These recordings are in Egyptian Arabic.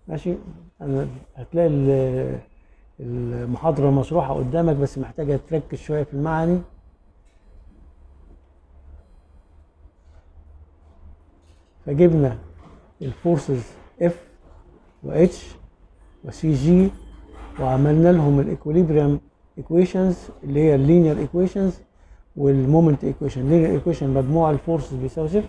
ماشي أنا هتلاقي ال- المحاضرة مشروحة قدامك بس محتاجة تركز شوية في المعاني فجبنا الفورسز اف واتش وسي جي وعملنا لهم الايكوليبريم ايكويشنز اللي هي اللينير ايكويشنز والمومنت ايكويشن اللينير ايكويشن مجموع الفورسز بيساوي صفر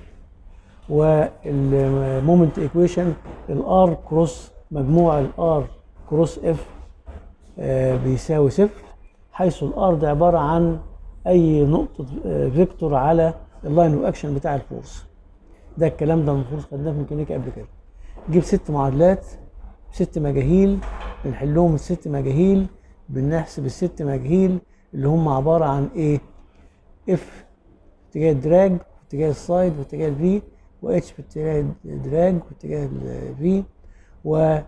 والمومنت ايكويشن الار كروس مجموع الار كروس اف بيساوي صفر حيث الار ده عباره عن اي نقطه آه، فيكتور على اللاين اوف اكشن بتاع الفورس ده الكلام ده المفروض خدناه في ميكانيكا قبل كده نجيب ست معادلات ست مجاهيل بنحلهم الست مجاهيل بنحسب الست مجاهيل اللي هم عباره عن ايه اف اتجاه الدراج واتجاه السايد واتجاه الفي واتش في اتجاه الدراج واتجاه الفي وال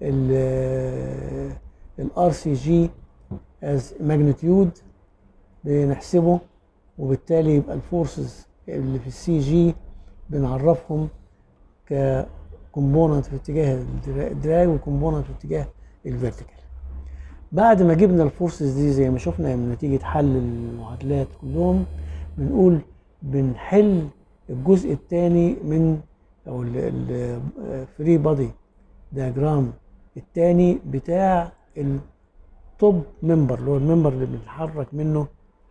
الار سي جي از ماجنتيود بنحسبه وبالتالي يبقى الفورسز اللي في السي جي بنعرفهم ككومبوننت في اتجاه الدرا- الدراج وكومبوننت في اتجاه الفيرتيكال بعد ما جبنا الفورسز دي زي ما شفنا من نتيجة حل المعادلات كلهم بنقول بنحل الجزء الثاني من او الفري بادي دياجرام الثاني بتاع التوب ممبر اللي هو الممبر اللي بنتحرك منه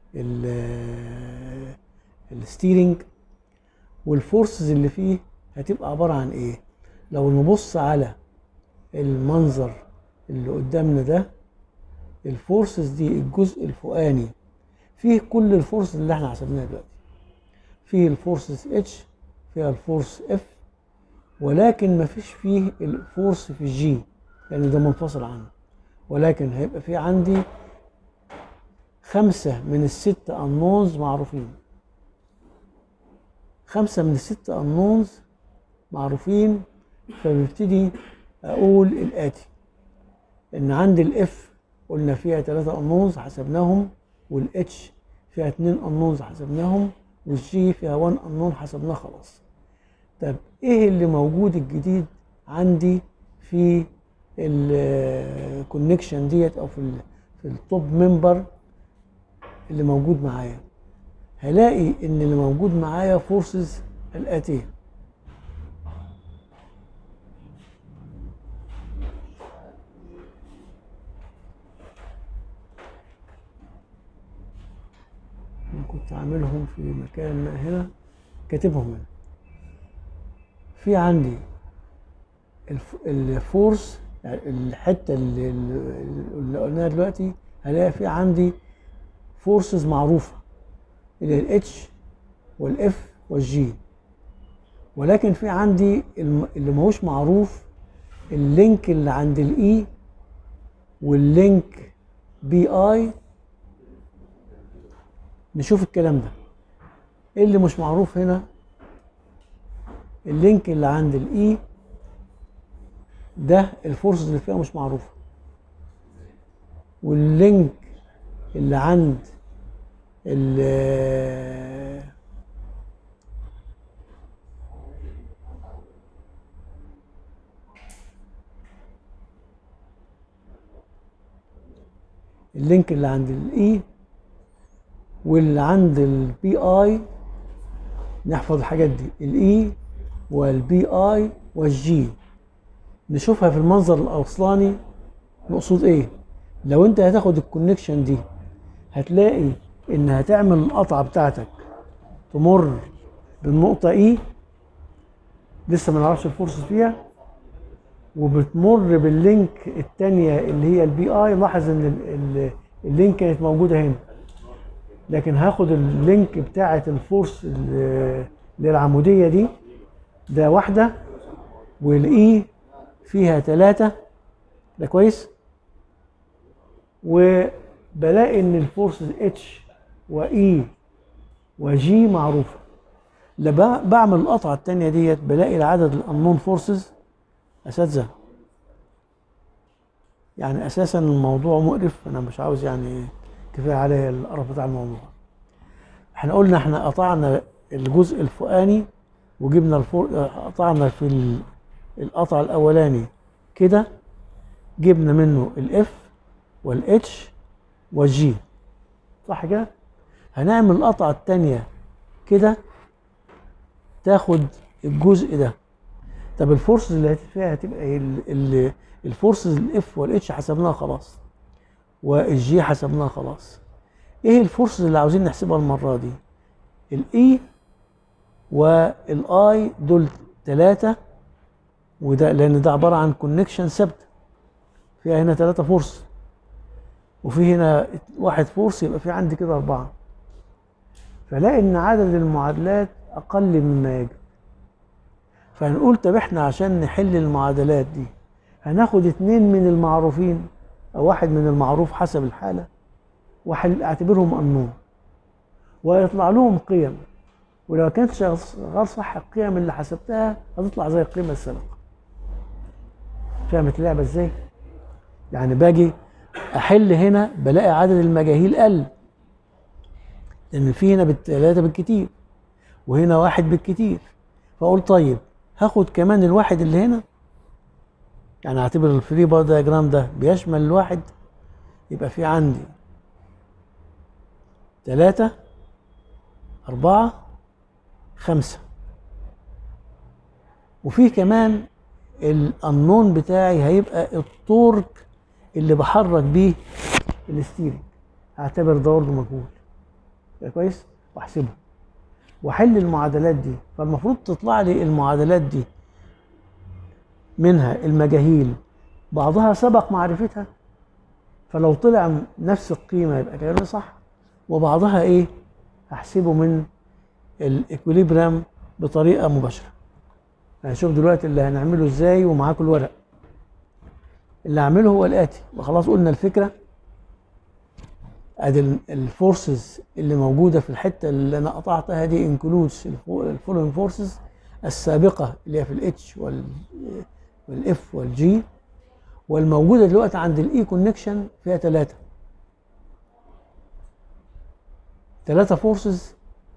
ال- الستيرنج والفورسز اللي فيه هتبقى عبارة عن ايه لو نبص على المنظر اللي قدامنا ده الفورسز دي الجزء الفوقاني فيه كل الفورسز اللي احنا حسبناها دلوقتي فيه الفورسز اتش فيها الفورس اف ولكن ما فيش فيه الفورس في الجي لان ده منفصل عنه ولكن هيبقى في عندي خمسة من الست أنونز معروفين خمسة من الست أنونز معروفين فببتدي أقول الآتي إن عندي الإف قلنا فيها ثلاثة أنونز حسبناهم والإتش فيها اتنين أنونز حسبناهم والجي فيها 1 أنون حسبناه خلاص طب إيه اللي موجود الجديد عندي في الكونكشن ديت أو في ال في التوب ممبر اللي موجود معايا هلاقي ان اللي موجود معايا فورسز الاتيه أنا كنت عاملهم في مكان ما هنا كاتبهم هنا في عندي الف- الفورس يعني الحته اللي, اللي قلناها دلوقتي هلاقي في عندي فورسز معروفه اللي هي الاتش والاف والجي ولكن في عندي الم- اللي ماهوش معروف اللينك اللي عند الاي واللينك بي اي نشوف الكلام ده ايه اللي مش معروف هنا اللينك اللي عند الاي ده الفورسز اللي فيها مش معروفه واللينك اللي عند ال اللينك اللي عند الاي واللي عند البي اي نحفظ الحاجات دي الاي والبي اي والجي نشوفها في المنظر الاوصلاني نقصد ايه لو انت هتاخد الكونكشن دي هتلاقي ان هتعمل القطعه بتاعتك تمر بالنقطه اي لسه ما نعرفش الفورس فيها وبتمر باللينك الثانيه اللي هي البي اي لاحظ ان ال- ال- اللينك كانت موجوده هنا لكن هاخد اللينك بتاعه الفورس ال- اللي العموديه دي ده واحده والاي فيها ثلاثه ده كويس وبلاقي ان الفورس اتش واي وجي معروفه لما بعمل القطعه الثانيه ديت بلاقي العدد الانون فورسز اساتذه يعني اساسا الموضوع مقرف انا مش عاوز يعني كفايه عليه القرف بتاع الموضوع احنا قلنا احنا قطعنا الجزء الفوقاني وجبنا الفور قطعنا في ال- القطع الاولاني K كده جبنا منه الاف والاتش والجي صح كده هنعمل القطعة التانية كده تاخد الجزء ده طب الفورسز اللي فيها هتبقى ايه ال- ال- الفورسز الاف والاتش حسبناها خلاص والجي حسبناها خلاص ايه الفورسز اللي عاوزين نحسبها المرة دي الاي والاي دول ثلاثة وده لان ده عبارة عن كونكشن ثابتة فيها هنا ثلاثة فورس وفي هنا واحد فورس يبقى في عندي كده أربعة فلاقي إن عدد المعادلات أقل مما يجب فهنقول طب إحنا عشان نحل المعادلات دي هناخد اتنين من المعروفين أو واحد من المعروف حسب الحالة وأحل أعتبرهم أنون ويطلع لهم قيم ولو كانت شغال صح القيم اللي حسبتها هتطلع زي القيمة السابقة فهمت اللعبة ازاي؟ يعني باجي احل هنا بلاقي عدد المجاهيل قل لان في هنا بالثلاثه بالكتير وهنا واحد بالكتير فاقول طيب هاخد كمان الواحد اللي هنا يعني اعتبر الفري بار دايجرام ده بيشمل الواحد يبقى في عندي ثلاثة أربعة خمسة وفي كمان الأنون بتاعي هيبقى التورك اللي بحرك بيه الستيرنج هعتبر ده برضه مجهول يبقى كويس واحسبه واحل المعادلات دي فالمفروض تطلع لي المعادلات دي منها المجاهيل بعضها سبق معرفتها فلو طلع نفس القيمه يبقى كلامي صح وبعضها ايه هحسبه من الاكوليبرام بطريقه مباشره هنشوف دلوقتي اللي هنعمله ازاي ومعاكم الورق اللي هعمله هو الاتي وخلاص قلنا الفكره ادي ال- الفورسز اللي موجوده في الحته اللي انا قطعتها دي انكلودز الفولوينج فورسز السابقه اللي هي في الاتش والاف والجي والموجوده دلوقتي عند الاي كونكشن فيها ثلاثه ثلاثه فورسز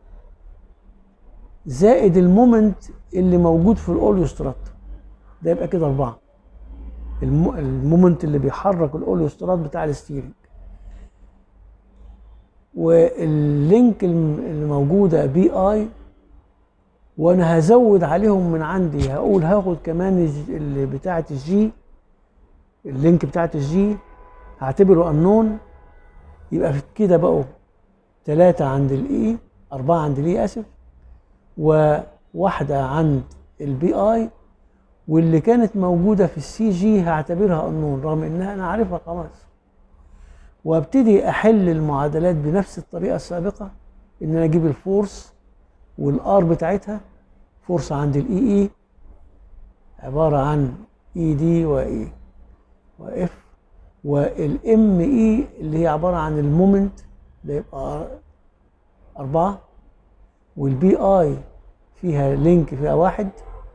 زائد المومنت اللي موجود في الاوليوسترات ده يبقى كده اربعه الم- المومنت اللي بيحرك الاوليوسترات بتاع الستيرنج واللينك الم- اللي موجوده بي اي وانا هزود عليهم من عندي هقول هاخد كمان الج- اللي بتاعه الجي اللينك بتاعه الجي هعتبره انون يبقى في كده بقوا ثلاثة عند الاي أربعة عند الاي آسف وواحدة عند البي اي واللي كانت موجودة في السي جي هعتبرها انون رغم انها انا عارفها خلاص وابتدي احل المعادلات بنفس الطريقة السابقة ان انا اجيب الفورس والار بتاعتها فورس عند الاي اي عبارة عن اي دي واي واف والام اي اللي هي عبارة عن المومنت ده يبقى أربعة والبي اي فيها لينك فيها واحد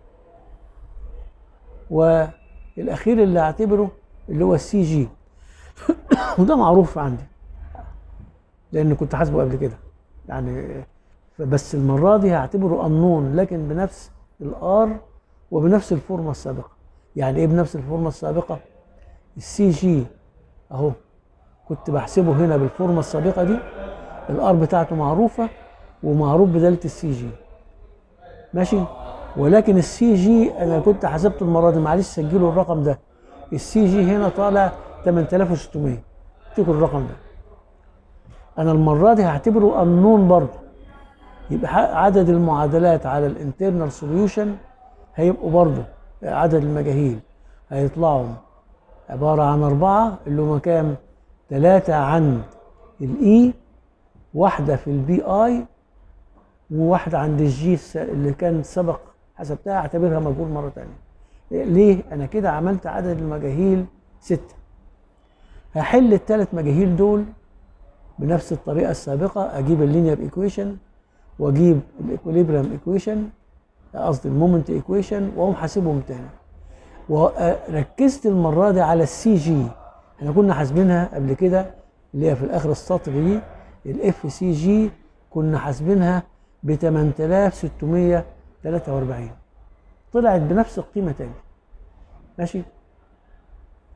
والاخير اللي هعتبره اللي هو السي جي وده معروف عندي لان كنت حاسبه قبل كده يعني بس المره دي هعتبره انون لكن بنفس الار وبنفس الفورمه السابقه يعني ايه بنفس الفورمه السابقه السي جي اهو كنت بحسبه هنا بالفورمه السابقه دي الار بتاعته معروفه ومعروف بداله السي جي ماشي ولكن السي جي انا كنت حسبته المره دي معلش سجلوا الرقم ده السي جي هنا طالع 8600 افتكروا الرقم ده انا المره دي هعتبره انون برضه يبقى ح- عدد المعادلات على الانترنال سوليوشن هيبقوا برضه عدد المجاهيل هيطلعوا عباره عن اربعه اللي هما كام؟ ثلاثه عند الاي واحده في البي اي وواحده عند الجي الس- اللي كان سبق حسبتها اعتبرها مجهول مره ثانيه ليه؟ انا كده عملت عدد المجاهيل سته هحل الثلاث مجاهيل دول بنفس الطريقه السابقه اجيب اللينير ايكويشن واجيب الايكوليبريم ايكويشن قصدي المومنت ايكويشن واقوم حاسبهم تاني وركزت المره دي على السي جي احنا كنا حاسبينها قبل كده اللي هي في الاخر السطر دي الاف سي جي كنا حاسبينها ب 8643 طلعت بنفس القيمه تاني ماشي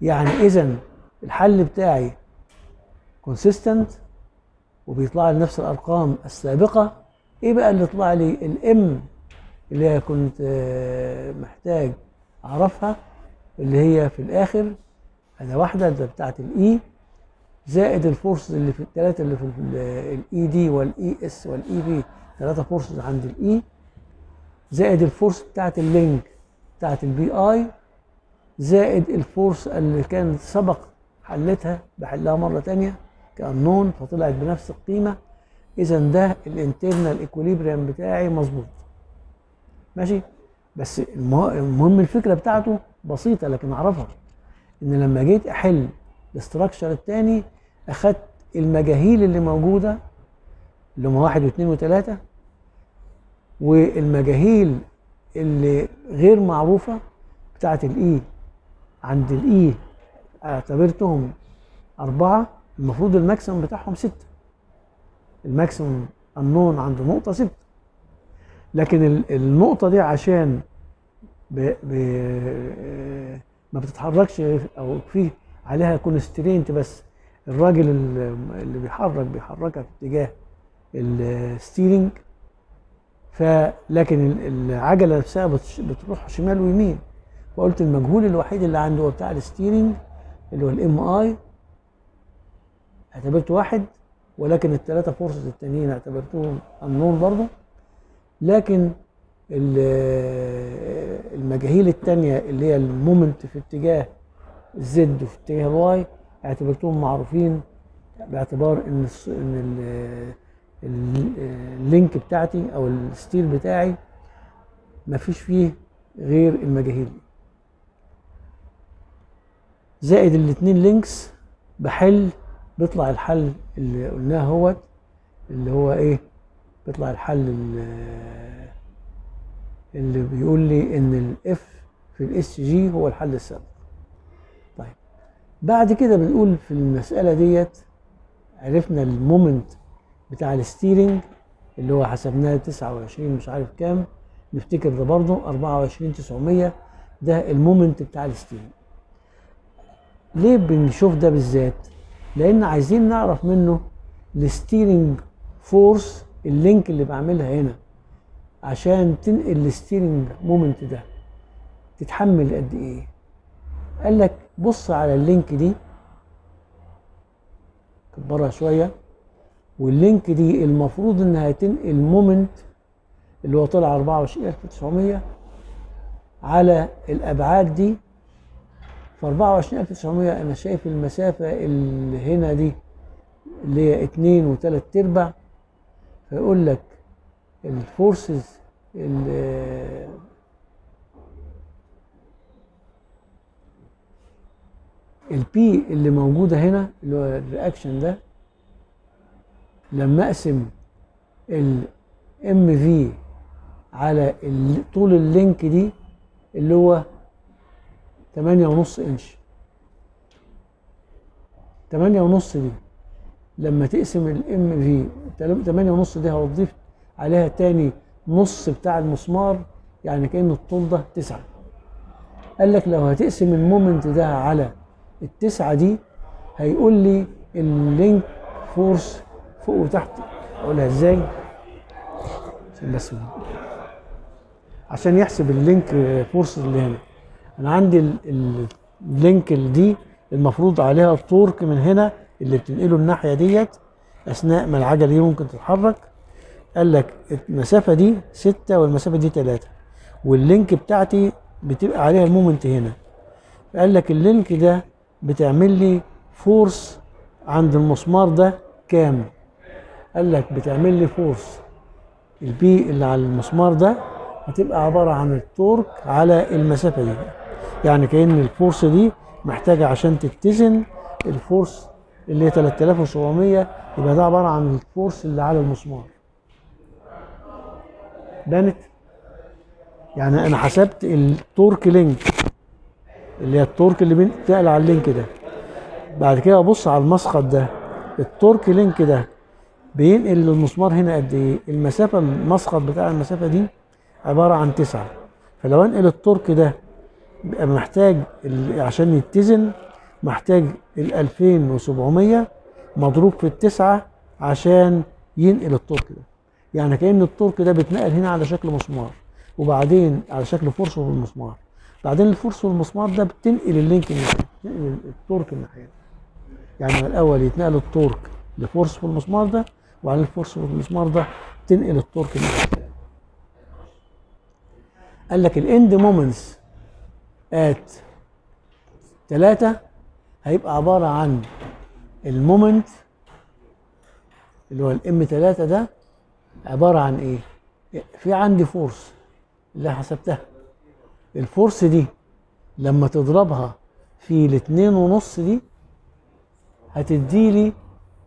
يعني اذا الحل بتاعي كونسيستنت وبيطلع لي نفس الارقام السابقه ايه بقى اللي طلع لي الام اللي هي كنت آه، محتاج اعرفها اللي هي في الاخر انا واحده ده بتاعت الاي زائد الفورس اللي في الثلاثه اللي في الاي دي والاي اس والاي بي ثلاثه فورسز عند الاي زائد الفورس بتاعت اللينك بتاعت البي اي زائد الفورس اللي كان سبق حلتها بحلها مره تانية كأنون فطلعت بنفس القيمه اذا ده الانترنال ايكوليبريم بتاعي مظبوط ماشي بس المه- المهم الفكره بتاعته بسيطه لكن اعرفها ان لما جيت احل الاستراكشر الثاني اخدت المجاهيل اللي موجوده اللي هم واحد واثنين وثلاثه والمجاهيل اللي غير معروفه بتاعت الاي عند الاي اعتبرتهم اربعه المفروض الماكسيمم بتاعهم سته الماكسيمم النون عند نقطه سته لكن ال- النقطه دي عشان ب... ب... ما بتتحركش او في عليها كونسترينت بس الراجل ال- اللي بيحرك بيحركها في اتجاه الستيرنج فلكن ال- العجله نفسها بتش- بتروح شمال ويمين فقلت المجهول الوحيد اللي عنده هو بتاع الستيرنج اللي هو الام اي اعتبرته واحد ولكن الثلاثه فورسز التانيين اعتبرتهم النون برضه لكن ال- المجاهيل التانية اللي هي المومنت في اتجاه الزد وفي اتجاه الواي اعتبرتهم معروفين باعتبار ان الص- ان ال- ال- اللينك بتاعتي او الستيل بتاعي مفيش فيه غير المجاهيل دي زائد الاتنين لينكس بحل بيطلع الحل اللي قلناه هو اللي هو ايه بيطلع الحل ال- اللي بيقول لي ان الاف في الاس جي هو الحل السابق طيب بعد كده بنقول في المسألة ديت عرفنا المومنت بتاع الستيرنج اللي هو حسبناه 29 مش عارف كام نفتكر ده برضه 24 900 ده المومنت بتاع الستيرنج ليه بنشوف ده بالذات لان عايزين نعرف منه الستيرنج فورس اللينك اللي بعملها هنا عشان تنقل الستيرنج مومنت ده تتحمل قد ايه قال لك بص على اللينك دي كبرها شويه واللينك دي المفروض انها تنقل مومنت اللي هو طلع 24900 على الابعاد دي ف 24900 انا شايف المسافه اللي هنا دي اللي هي 2 وثلاث ارباع فيقول لك الفورسز ال- البي اللي موجوده هنا اللي هو الرياكشن ده لما اقسم الام في على ال- طول اللينك دي اللي هو 8 ونص انش 8 ونص دي لما تقسم الام في 8 ونص دي هتضيف عليها تاني نص بتاع المسمار يعني كأن الطول ده تسعة قال لك لو هتقسم المومنت ده على التسعة دي هيقول لي اللينك فورس فوق وتحت اقولها ازاي عشان بس عشان يحسب اللينك فورس اللي هنا انا عندي ال- ال- اللينك دي المفروض عليها التورك من هنا اللي بتنقله الناحيه ديت اثناء ما العجله دي ممكن تتحرك قال لك المسافه دي ستة والمسافه دي تلاتة واللينك بتاعتي بتبقى عليها المومنت هنا قال لك اللينك ده بتعمل لي فورس عند المسمار ده كام قال لك بتعمل لي فورس البي اللي على المسمار ده هتبقى عبارة عن التورك على المسافة دي يعني كأن الفورس دي محتاجة عشان تتزن الفورس اللي هي 3700 يبقى ده عبارة عن الفورس اللي على المسمار بانت يعني انا حسبت التورك لينك اللي هي التورك اللي بتقل على اللينك ده بعد كده ابص على المسقط ده التورك لينك ده بينقل المسمار هنا قد ايه المسافه المسقط بتاع المسافه دي عباره عن تسعة فلو انقل التورك ده بيبقى محتاج ال- عشان يتزن محتاج ال 2700 مضروب في التسعة عشان ينقل التورك ده يعني كأن التورك ده بيتنقل هنا على شكل مسمار وبعدين على شكل فرصة والمسمار بعدين الفرصة والمسمار ده بتنقل اللينك الناحية بتنقل التورك الناحية يعني الأول يتنقل التورك لفورس في المسمار ده وعلى الفورس في المسمار ده تنقل التورك الناحية قال لك الاند مومنتس ات 3 هيبقى عبارة عن المومنت اللي هو الام 3 ده عبارة عن ايه؟ في عندي فورس اللي حسبتها الفورس دي لما تضربها في الاتنين ونص دي هتديلي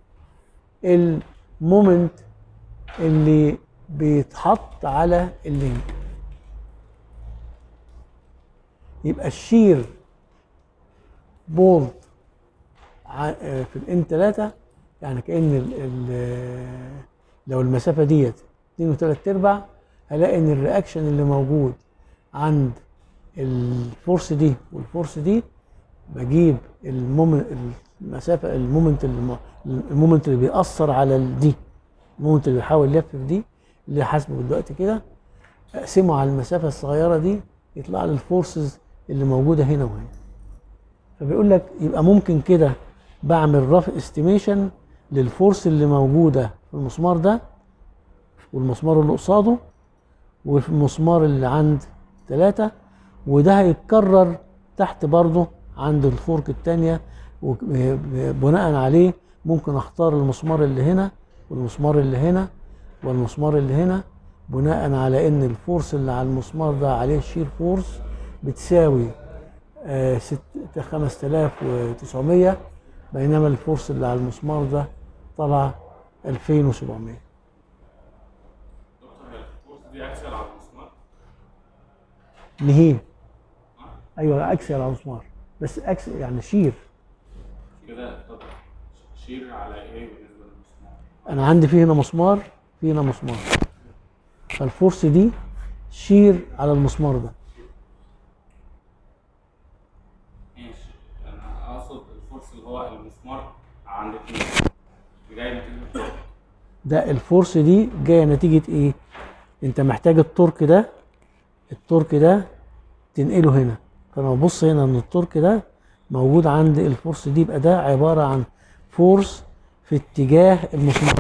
المومنت اللي بيتحط على اللينك يبقى الشير بولت في الان 3 يعني كان ال ال لو المسافه ديت 2 و3 ارباع هلاقي ان الرياكشن اللي موجود عند الفورس دي والفورس دي بجيب المومنت المسافه المومنت الم- المومنت اللي بيأثر على دي المومنت اللي بيحاول يلف في دي اللي حاسبه دلوقتي كده اقسمه على المسافه الصغيره دي يطلع لي الفورسز اللي موجوده هنا وهنا فبيقول لك يبقى ممكن كده بعمل رف استيميشن للفورس اللي موجوده في المسمار ده والمسمار اللي قصاده وفي المسمار اللي عند ثلاثة وده هيتكرر تحت برضه عند الفورك التانية وبناء عليه ممكن اختار المسمار اللي هنا والمسمار اللي هنا والمسمار اللي هنا بناء على ان الفورس اللي على المسمار ده عليه شير فورس بتساوي آه، ست- 5900 بينما الفورس اللي على المسمار ده طلع 2700 دكتور هي الفورس دي اكسل على المسمار نهيه ايوه اكسل على المسمار بس اكسل يعني شير كده طب شير على ايه بالنسبه للمسمار؟ انا عندي في هنا مسمار في هنا مسمار فالفورس دي شير على المسمار ده ماشي انا اقصد الفورس اللي هو المسمار عند اتنين جاي نتيجه الفورس ده الفورس دي جايه نتيجه ايه انت محتاج التورك ده التورك ده تنقله هنا فانا ببص هنا ان التورك ده موجود عند الفورس دي يبقى ده عباره عن فورس في اتجاه المسمار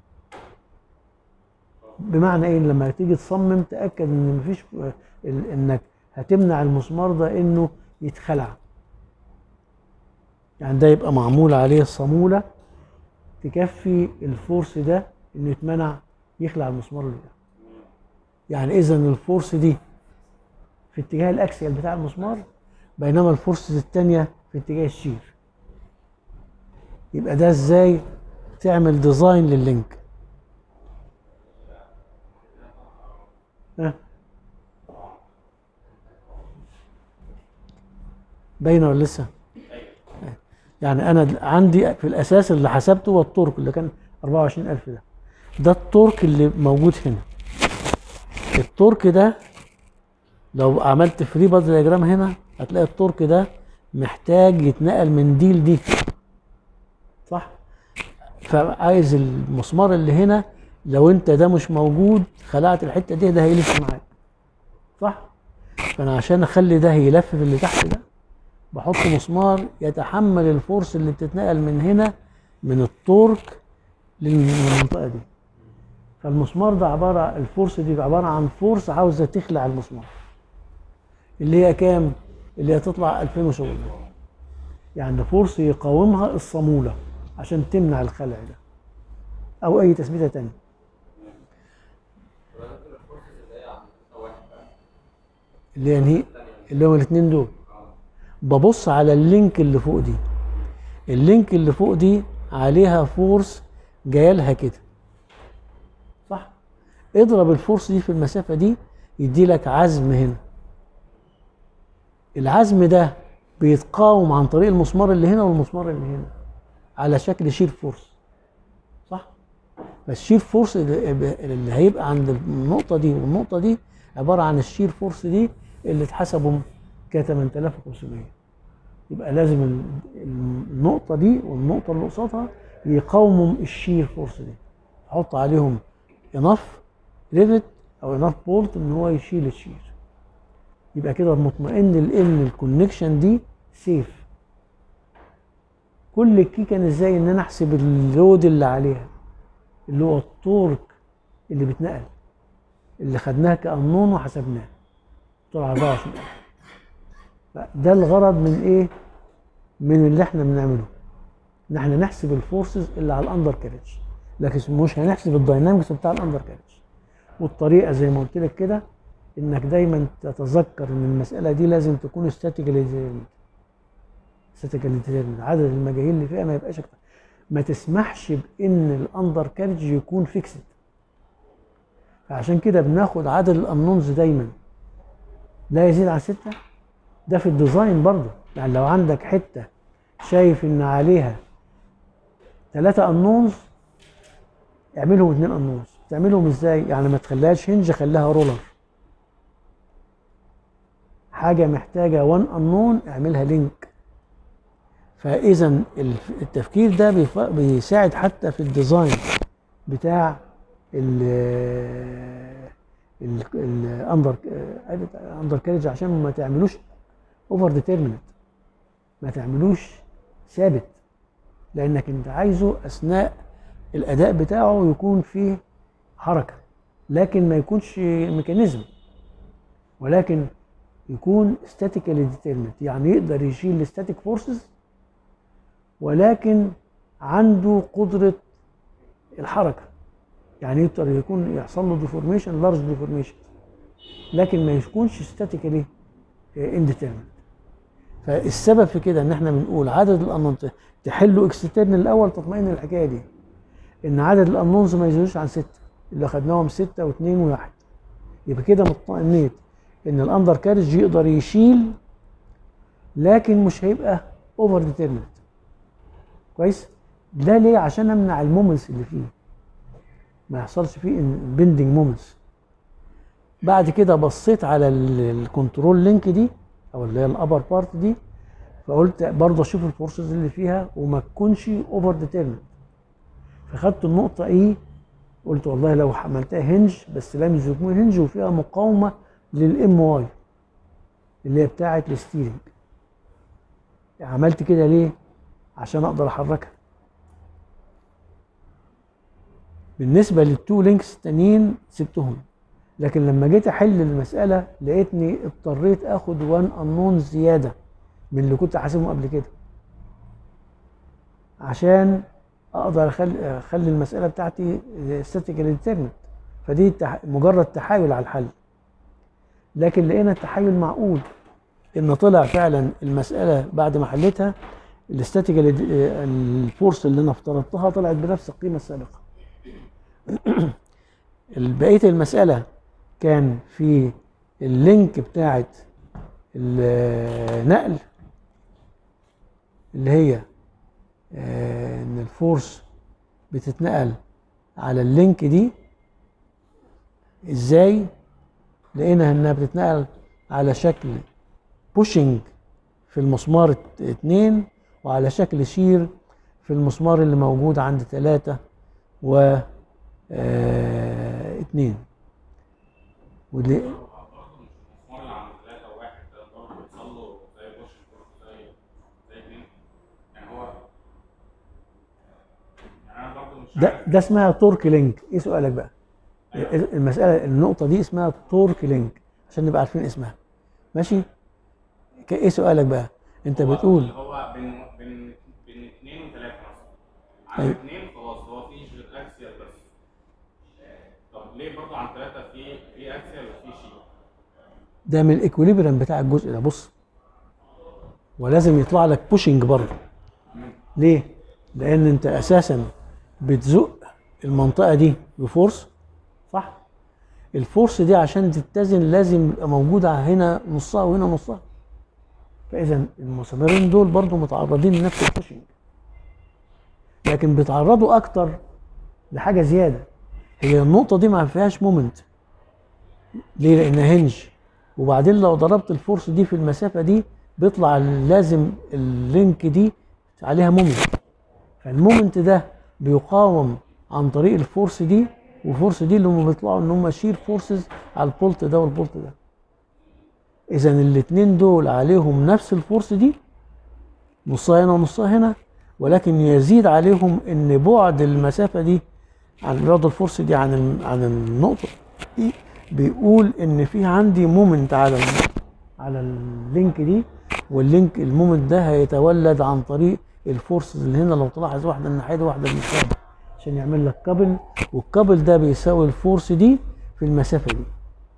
بمعنى ايه لما تيجي تصمم تاكد ان مفيش ال- انك هتمنع المسمار ده انه يتخلع يعني ده يبقى معمول عليه صاموله تكفي الفورس ده انه يتمنع يخلع المسمار اللي ده يعني اذا الفورس دي في اتجاه الاكسيال بتاع المسمار بينما الفورس الثانيه في اتجاه الشير يبقى ده ازاي تعمل ديزاين لللينك ها باينه ولا لسه يعني انا عندي في الاساس اللي حسبته هو التورك اللي كان 24000 ده ده التورك اللي موجود هنا التورك ده لو عملت فري بادز دياجرام هنا هتلاقي التورك ده محتاج يتنقل من دي لدي صح فعايز المسمار اللي هنا لو انت ده مش موجود خلعت الحته دي ده هيلف معاك صح فانا عشان اخلي ده يلف في اللي تحت ده بحط مسمار يتحمل الفورس اللي بتتنقل من هنا من التورك للمنطقه دي فالمسمار ده عباره الفورس دي عباره عن فورس عاوزه تخلع المسمار اللي هي كام؟ اللي هي تطلع 2700 يعني فورس يقاومها الصاموله عشان تمنع الخلع ده او اي تثبيته تانية اللي يعني اللي هم الاثنين دول ببص على اللينك اللي فوق دي اللينك اللي فوق دي عليها فورس جايه لها كده صح اضرب الفورس دي في المسافه دي يدي لك عزم هنا العزم ده بيتقاوم عن طريق المسمار اللي هنا والمسمار اللي هنا على شكل شير فورس صح فالشير فورس اللي اللي هيبقى عند النقطه دي والنقطه دي عباره عن الشير فورس دي اللي اتحسبوا ك 8500 يبقى لازم ال- النقطة دي والنقطة اللي قصادها يقاوموا الشير فورس دي حط عليهم انف ريفت او انف بولت ان هو يشيل الشير يبقى كده مطمئن لان الكونكشن دي سيف كل الكي كان ازاي ان انا احسب اللود اللي عليها اللي هو التورك اللي بيتنقل اللي خدناه كأنون وحسبناه طلع 24000 ده الغرض من ايه من اللي احنا بنعمله ان احنا نحسب الفورسز اللي على الاندر كارج لكن مش هنحسب الداينامكس بتاع الاندر كارج والطريقه زي ما قلت لك كده انك دايما تتذكر ان المساله دي لازم تكون ستاتيكالي ستاتيكالي عدد المجاهيل اللي فيها ما يبقاش اكتر ما تسمحش بان الاندر كارج يكون فيكسد فعشان كده بناخد عدد الانونز دايما لا يزيد عن ستة ده في الديزاين برضه يعني لو عندك حته شايف ان عليها ثلاثة انونز اعملهم اتنين انونز تعملهم ازاي يعني ما تخليهاش هنج خليها رولر حاجة محتاجة وان انون اعملها لينك فاذا الف- التفكير ده بيف- بيساعد حتى في الديزاين بتاع ال الاندر اندر كارج عشان ما تعملوش اوفر ديترمينت ما تعملوش ثابت لانك انت عايزه اثناء الاداء بتاعه يكون فيه حركه لكن ما يكونش ميكانيزم ولكن يكون statically determined يعني يقدر يشيل الستاتيك فورسز ولكن عنده قدره الحركه يعني يقدر يكون يحصل له ديفورميشن لارج ديفورميشن لكن ما يكونش statically indeterminate فالسبب في كده ان احنا بنقول عدد الانونز تحلوا اكسترنال الاول تطمئن الحكايه دي ان عدد الانونز ما يزيدوش عن سته اللي خدناهم سته واثنين وواحد يبقى كده مطمئنيت ان الاندر كارج يقدر يشيل لكن مش هيبقى اوفر ديترمنت كويس ده ليه عشان امنع المومنتس اللي فيه ما يحصلش فيه بندنج مومنتس بعد كده بصيت على الكنترول لينك دي او اللي هي الابر بارت دي فقلت برضه اشوف الفورسز اللي فيها وما تكونش اوفر ديترمنت فخدت النقطه ايه قلت والله لو عملتها هنج بس لم يكون هنج وفيها مقاومه للام واي اللي هي بتاعه الستيرنج عملت كده ليه عشان اقدر احركها بالنسبه للتو لينكس التانيين سبتهم لكن لما جيت احل المساله لقيتني اضطريت اخد وان انون زياده من اللي كنت حاسبهم قبل كده عشان اقدر اخلي اخلي المساله بتاعتي ستاتيكال ديترمنت فدي تح... مجرد تحايل على الحل لكن لقينا التحايل معقول ان طلع فعلا المساله بعد ما حليتها الاستاتيكال الفورس اللي انا افترضتها طلعت بنفس القيمه السابقه بقيه المساله كان في اللينك بتاعت النقل اللي هي آه، ان الفورس بتتنقل على اللينك دي ازاي لقينا انها بتتنقل على شكل بوشنج في المسمار الت- اتنين وعلى شكل شير في المسمار اللي موجود عند تلاتة و آه، اتنين ودي برضه المسمار اللي عند ثلاثة وواحد ده برضه بيحصل له زي بوش زي زي اتنين يعني هو يعني انا برضه مش ده عارف ده اسمها تورك لينك ايه سؤالك بقى المساله النقطه دي اسمها تورك لينك عشان نبقى عارفين اسمها ماشي ك- ايه سؤالك بقى انت هو بتقول اللي هو بين بين بين اثنين وثلاثة مثلا عند أيوة. اثنين خلاص هو فيش غير اكسيال بس طب ليه برضه عند ثلاثة في في اكسيال وفي شيء ده من الاكوليبريم بتاع الجزء ده بص ولازم يطلع لك بوشنج برضه ليه لان انت اساسا بتزق المنطقه دي بفورس صح الفورس دي عشان تتزن لازم يبقى موجوده هنا نصها وهنا نصها فاذا المساميرين دول برضه متعرضين لنفس البوشنج لكن بيتعرضوا اكتر لحاجه زياده هي النقطه دي ما فيهاش مومنت ليه لانها هنج وبعدين لو ضربت الفورس دي في المسافه دي بيطلع لازم اللينك دي عليها مومنت فالمومنت ده بيقاوم عن طريق الفورس دي والفورس دي اللي هم بيطلعوا ان هم شير فورسز على البولت ده والبولت ده اذا الاتنين دول عليهم نفس الفورس دي نصها هنا ونصها هنا ولكن يزيد عليهم ان بعد المسافه دي عن بعد الفورس دي عن ال- عن النقطه دي بيقول ان في عندي مومنت على ال- على اللينك دي واللينك المومنت ده هيتولد عن طريق الفورسز اللي هنا لو تلاحظ واحده الناحيه دي واحده الناحيه دي عشان يعمل لك كابل والكابل ده بيساوي الفورس دي في المسافه دي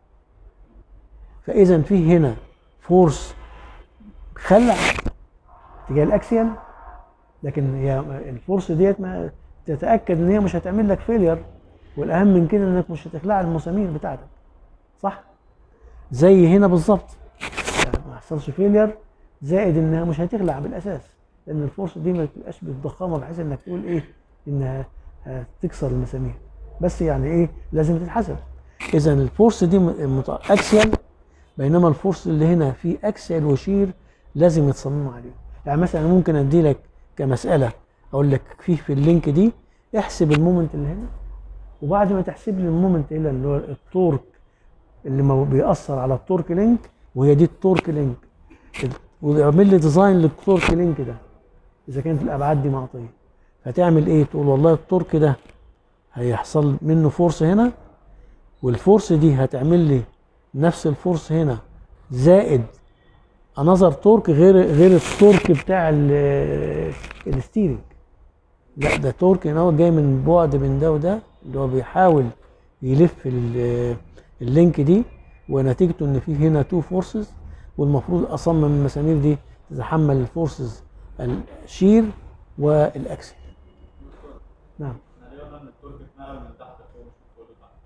فاذا في هنا فورس خلع اتجاه الاكسيال لكن هي الفورس ديت ما تتاكد ان هي مش هتعمل لك فيلير والاهم من كده انك مش هتخلع المسامير بتاعتك صح زي هنا بالظبط يعني ما يحصلش فيلير زائد انها مش هتخلع بالاساس لان الفورس دي ما بتبقاش بالضخامه بحيث انك تقول ايه انها هتكسر المسامير بس يعني ايه لازم تتحسب اذا الفورس دي اكسيال بينما الفورس اللي هنا فيه اكسيال وشير لازم يتصمموا عليه يعني مثلا أنا ممكن ادي لك كمساله اقول لك فيه في اللينك دي احسب المومنت اللي هنا وبعد ما تحسب لي المومنت هنا اللي هو التورك اللي ما بيأثر على التورك لينك وهي دي التورك لينك ويعمل لي ديزاين للتورك لينك ده اذا كانت الابعاد دي معطيه فتعمل ايه تقول والله التورك ده هيحصل منه فورس هنا والفورس دي هتعمل لي نفس الفورس هنا زائد انظر تورك غير غير التورك بتاع ال- الستيرنج لا ده تورك هنا هو جاي من بعد من ده وده اللي هو بيحاول يلف ال- اللينك دي ونتيجته ان في هنا تو فورسز والمفروض اصمم المسامير دي تتحمل الفورسز الشير والاكسل نعم تقريبا ان التورك اتنقل من تحت لفوق مش من فوق لتحت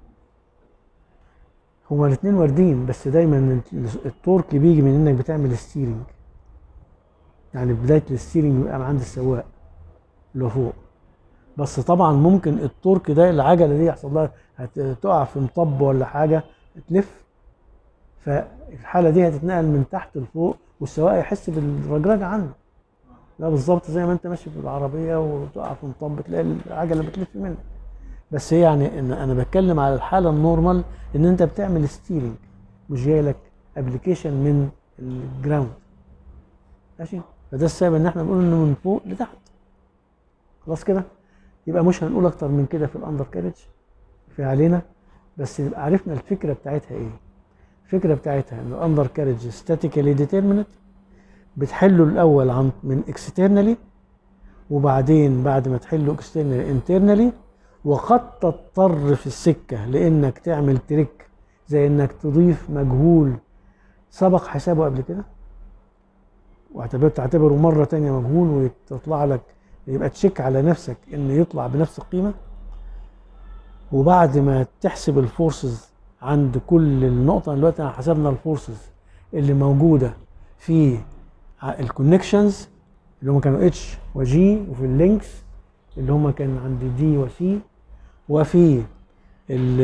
هما الاثنين واردين بس دايما التورك بيجي من انك بتعمل ستيرنج يعني بدايه الستيرنج بيبقى من عند السواق اللي هو فوق بس طبعا ممكن التورك ده العجله دي يحصل لها هتقع في مطب ولا حاجه تلف فالحاله دي هتتنقل من تحت لفوق والسواق يحس بالرجرجه عنه لا بالظبط زي ما انت ماشي بالعربيه وتقع في مطب تلاقي العجله بتلف منك بس هي يعني ان انا بتكلم على الحاله النورمال ان انت بتعمل ستيرنج مش جاي لك ابلكيشن من الجراوند ماشي فده السبب ان احنا بنقول انه من فوق لتحت خلاص كده يبقى مش هنقول اكتر من كده في الاندر كارج في علينا بس يبقى عرفنا الفكره بتاعتها ايه الفكره بتاعتها ان الاندر كارج ستاتيكالي ديترمينت بتحله الاول عن من اكسترنالي وبعدين بعد ما تحله اكسترنالي انترنالي وقد تضطر في السكه لانك تعمل تريك زي انك تضيف مجهول سبق حسابه قبل كده واعتبرت تعتبره مره تانية مجهول وتطلع لك يبقى تشيك على نفسك ان يطلع بنفس القيمه وبعد ما تحسب الفورسز عند كل النقطه دلوقتي احنا حسبنا الفورسز اللي موجوده في الكونكشنز اللي هم كانوا اتش وجي وفي اللينكس اللي هم كان عند دي وسي وفي ال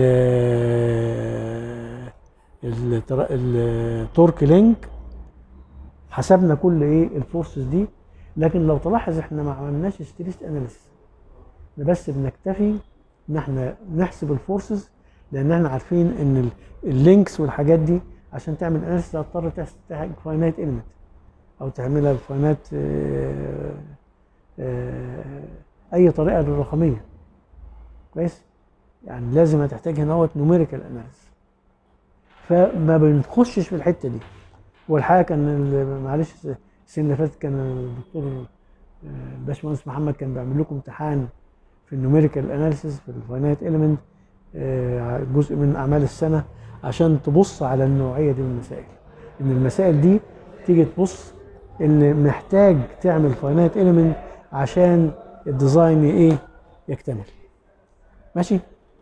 التر- التورك لينك حسبنا كل ايه الفورسز دي لكن لو تلاحظ احنا ما عملناش ستريس اناليسيس احنا بس بنكتفي ان احنا نحسب الفورسز لان احنا عارفين ان ال- اللينكس والحاجات دي عشان تعمل اناليسيس هتضطر تحتاج فاينايت اليمنت او تعملها بفاينايت آه، آه، اي طريقه رقميه كويس يعني لازم هتحتاج هنا هو نوميريكال اناليسيس فما بنخشش في الحته دي والحقيقه كان ال- معلش السنه اللي فاتت كان الدكتور آه، الباشمهندس محمد كان بيعمل لكم امتحان في النوميريكال اناليسيس في الفاينايت اليمنت جزء من اعمال السنه عشان تبص على النوعيه دي من المسائل ان المسائل دي تيجي تبص ان محتاج تعمل فاينايت اليمنت عشان الديزاين ايه يكتمل ماشي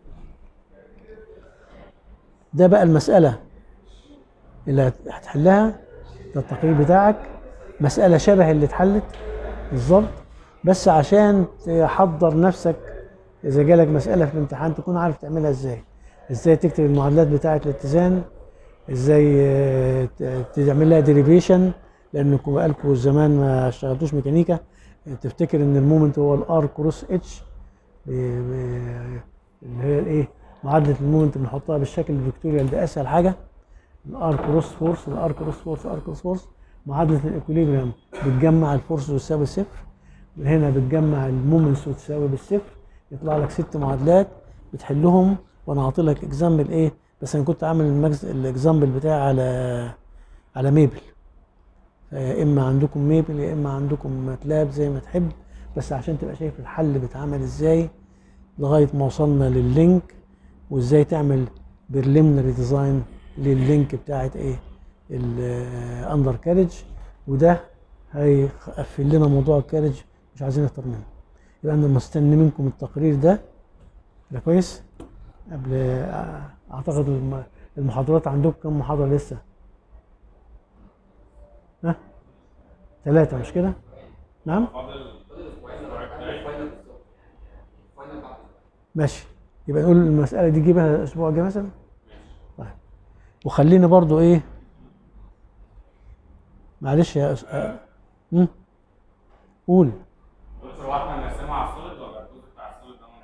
ده بقى المساله اللي هت- هتحلها ده التقرير بتاعك مسألة شبه اللي اتحلت بالظبط بس عشان تحضر نفسك إذا جالك مسألة في الامتحان تكون عارف تعملها إزاي إزاي تكتب المعادلات بتاعة الاتزان إزاي آه، ت- تعمل لها ديريفيشن لانكم بقالكم زمان ما اشتغلتوش ميكانيكا تفتكر ان المومنت هو الار كروس اتش اللي هي الايه معادله المومنت بنحطها بالشكل الفيكتوريال ده اسهل حاجه الار كروس فورس الار كروس فورس الار كروس فورس معادله الاكوليبريم بتجمع الفورس وتساوي صفر من هنا بتجمع المومنتس وتساوي بالصفر يطلع لك ست معادلات بتحلهم وانا هعطي لك اكزامبل ايه بس انا كنت عامل المجز... الاكزامبل بتاعي على على ميبل يا اما عندكم ميبل يا اما عندكم ماتلاب زي ما تحب بس عشان تبقى شايف الحل بيتعمل ازاي لغايه ما وصلنا لللينك وازاي تعمل بريليمنري ديزاين لللينك بتاعت ايه الاندر كارج وده هيقفل لنا موضوع الكارج مش عايزين اكتر منه يبقى انا مستني منكم التقرير ده ده كويس قبل اعتقد الم- المحاضرات عندكم كم محاضره لسه ها ثلاثه مش كده نعم فاضل ماشي يبقى نقول المسألة دي جيبها الأسبوع الجاي مثلا طيب وخلينا برضو إيه معلش يا أس... آه. مم. قول دكتور هو احنا نرسمها على السوليد ولا الجزء بتاع السوليد ده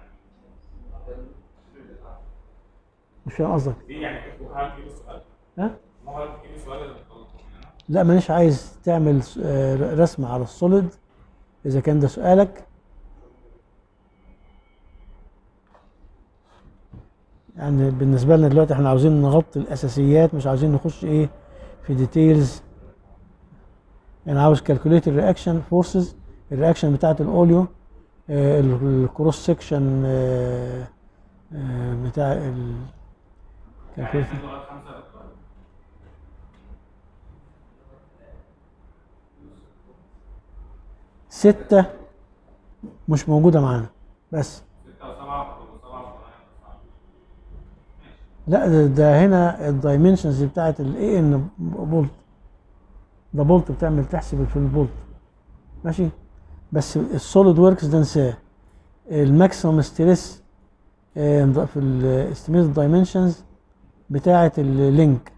مش فاهم قصدك دي يعني كنت هل تجيب السؤال؟ ها ما هو تجيب السؤال اللي بتطلبه من هنا لا مانيش عايز تعمل س- آه، رسم على السوليد إذا كان ده سؤالك يعني بالنسبة لنا دلوقتي احنا عاوزين نغطي الأساسيات مش عاوزين نخش إيه في ديتيلز انا عاوز كالكوليت الرياكشن فورسز الرياكشن بتاعت الاوليو الكروس سكشن بتاع ال يعني calculate- احنا لغايه خمسه يا دكتور ستة مش موجودة معانا بس سته وسبعه وسبعه وثمانيه وتسعه لا ده, ده هنا الدايمنشنز بتاعت الاي ان بولت ده بولت بتعمل تحسب في البولت ماشي بس السوليد وركس ده انساه الماكسيمم ستريس في الاستيميت دايمنشنز بتاعت اللينك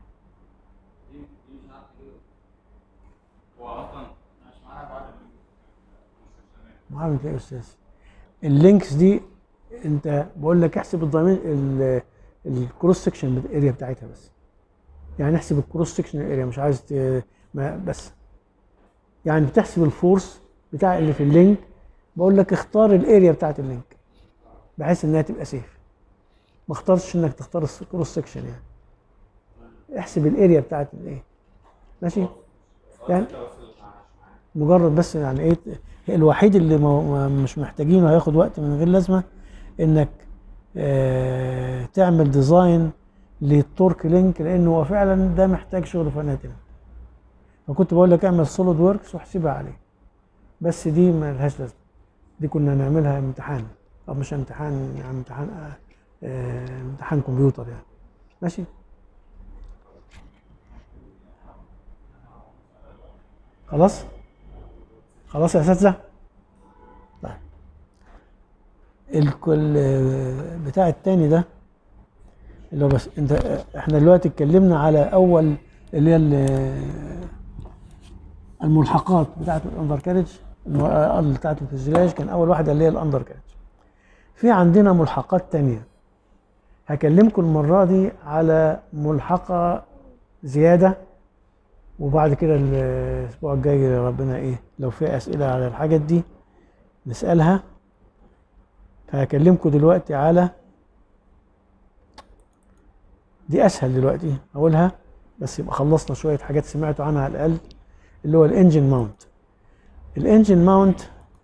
هو اصلا مش معانا بعد معانا ايه يا استاذ اللينكس دي انت بقول لك احسب الدايمن الكروس سكشن اريا بتاعتها بس يعني احسب الكروس سكشن اريا مش عايز ت- ما بس يعني بتحسب الفورس بتاع اللي في اللينك بقول لك اختار الاريا بتاعت اللينك بحيث انها تبقى سيف ما اختارش انك تختار الكروس سكشن يعني احسب الاريا بتاعت الايه ماشي يعني مجرد بس يعني ايه الوحيد اللي ما ما- مش محتاجينه هياخد وقت من غير لازمه انك آه تعمل ديزاين للتورك لينك لانه هو فعلا ده محتاج شغل فنادق فكنت بقول لك اعمل سوليد وركس واحسبها عليه بس دي ما لهاش لازمه دي كنا نعملها امتحان او مش امتحان يعني امتحان آه آه امتحان كمبيوتر يعني ماشي خلاص خلاص يا اساتذه طيب الكل بتاع التاني ده اللي هو بس انت احنا دلوقتي اتكلمنا على اول اللي هي ال- الملحقات بتاعت الاندر كارج الم- بتاعت الفيزيلاج كان اول واحده اللي هي الاندر كارج في عندنا ملحقات تانية هكلمكم المره دي على ملحقه زياده وبعد كده الاسبوع الجاي ربنا ايه لو في اسئله على الحاجات دي نسالها فهكلمكم دلوقتي على دي اسهل دلوقتي اقولها بس يبقى خلصنا شويه حاجات سمعتوا عنها على الاقل اللي هو الانجن ماونت الانجن ماونت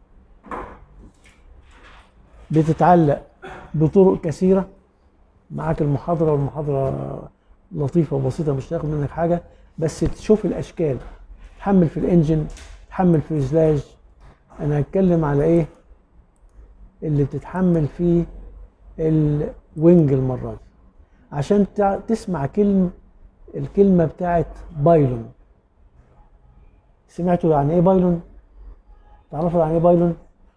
بتتعلق بطرق كثيره معاك المحاضره والمحاضره لطيفه وبسيطه مش هتاخد منك حاجه بس تشوف الاشكال تحمل في الانجن تحمل في الزلاج انا هتكلم على ايه اللي بتتحمل فيه الوينج المره دي عشان تع- تسمع كلمه الكلمه بتاعت بايلون سمعتوا يعني ايه بايلون تعرفوا يعني ايه بايلون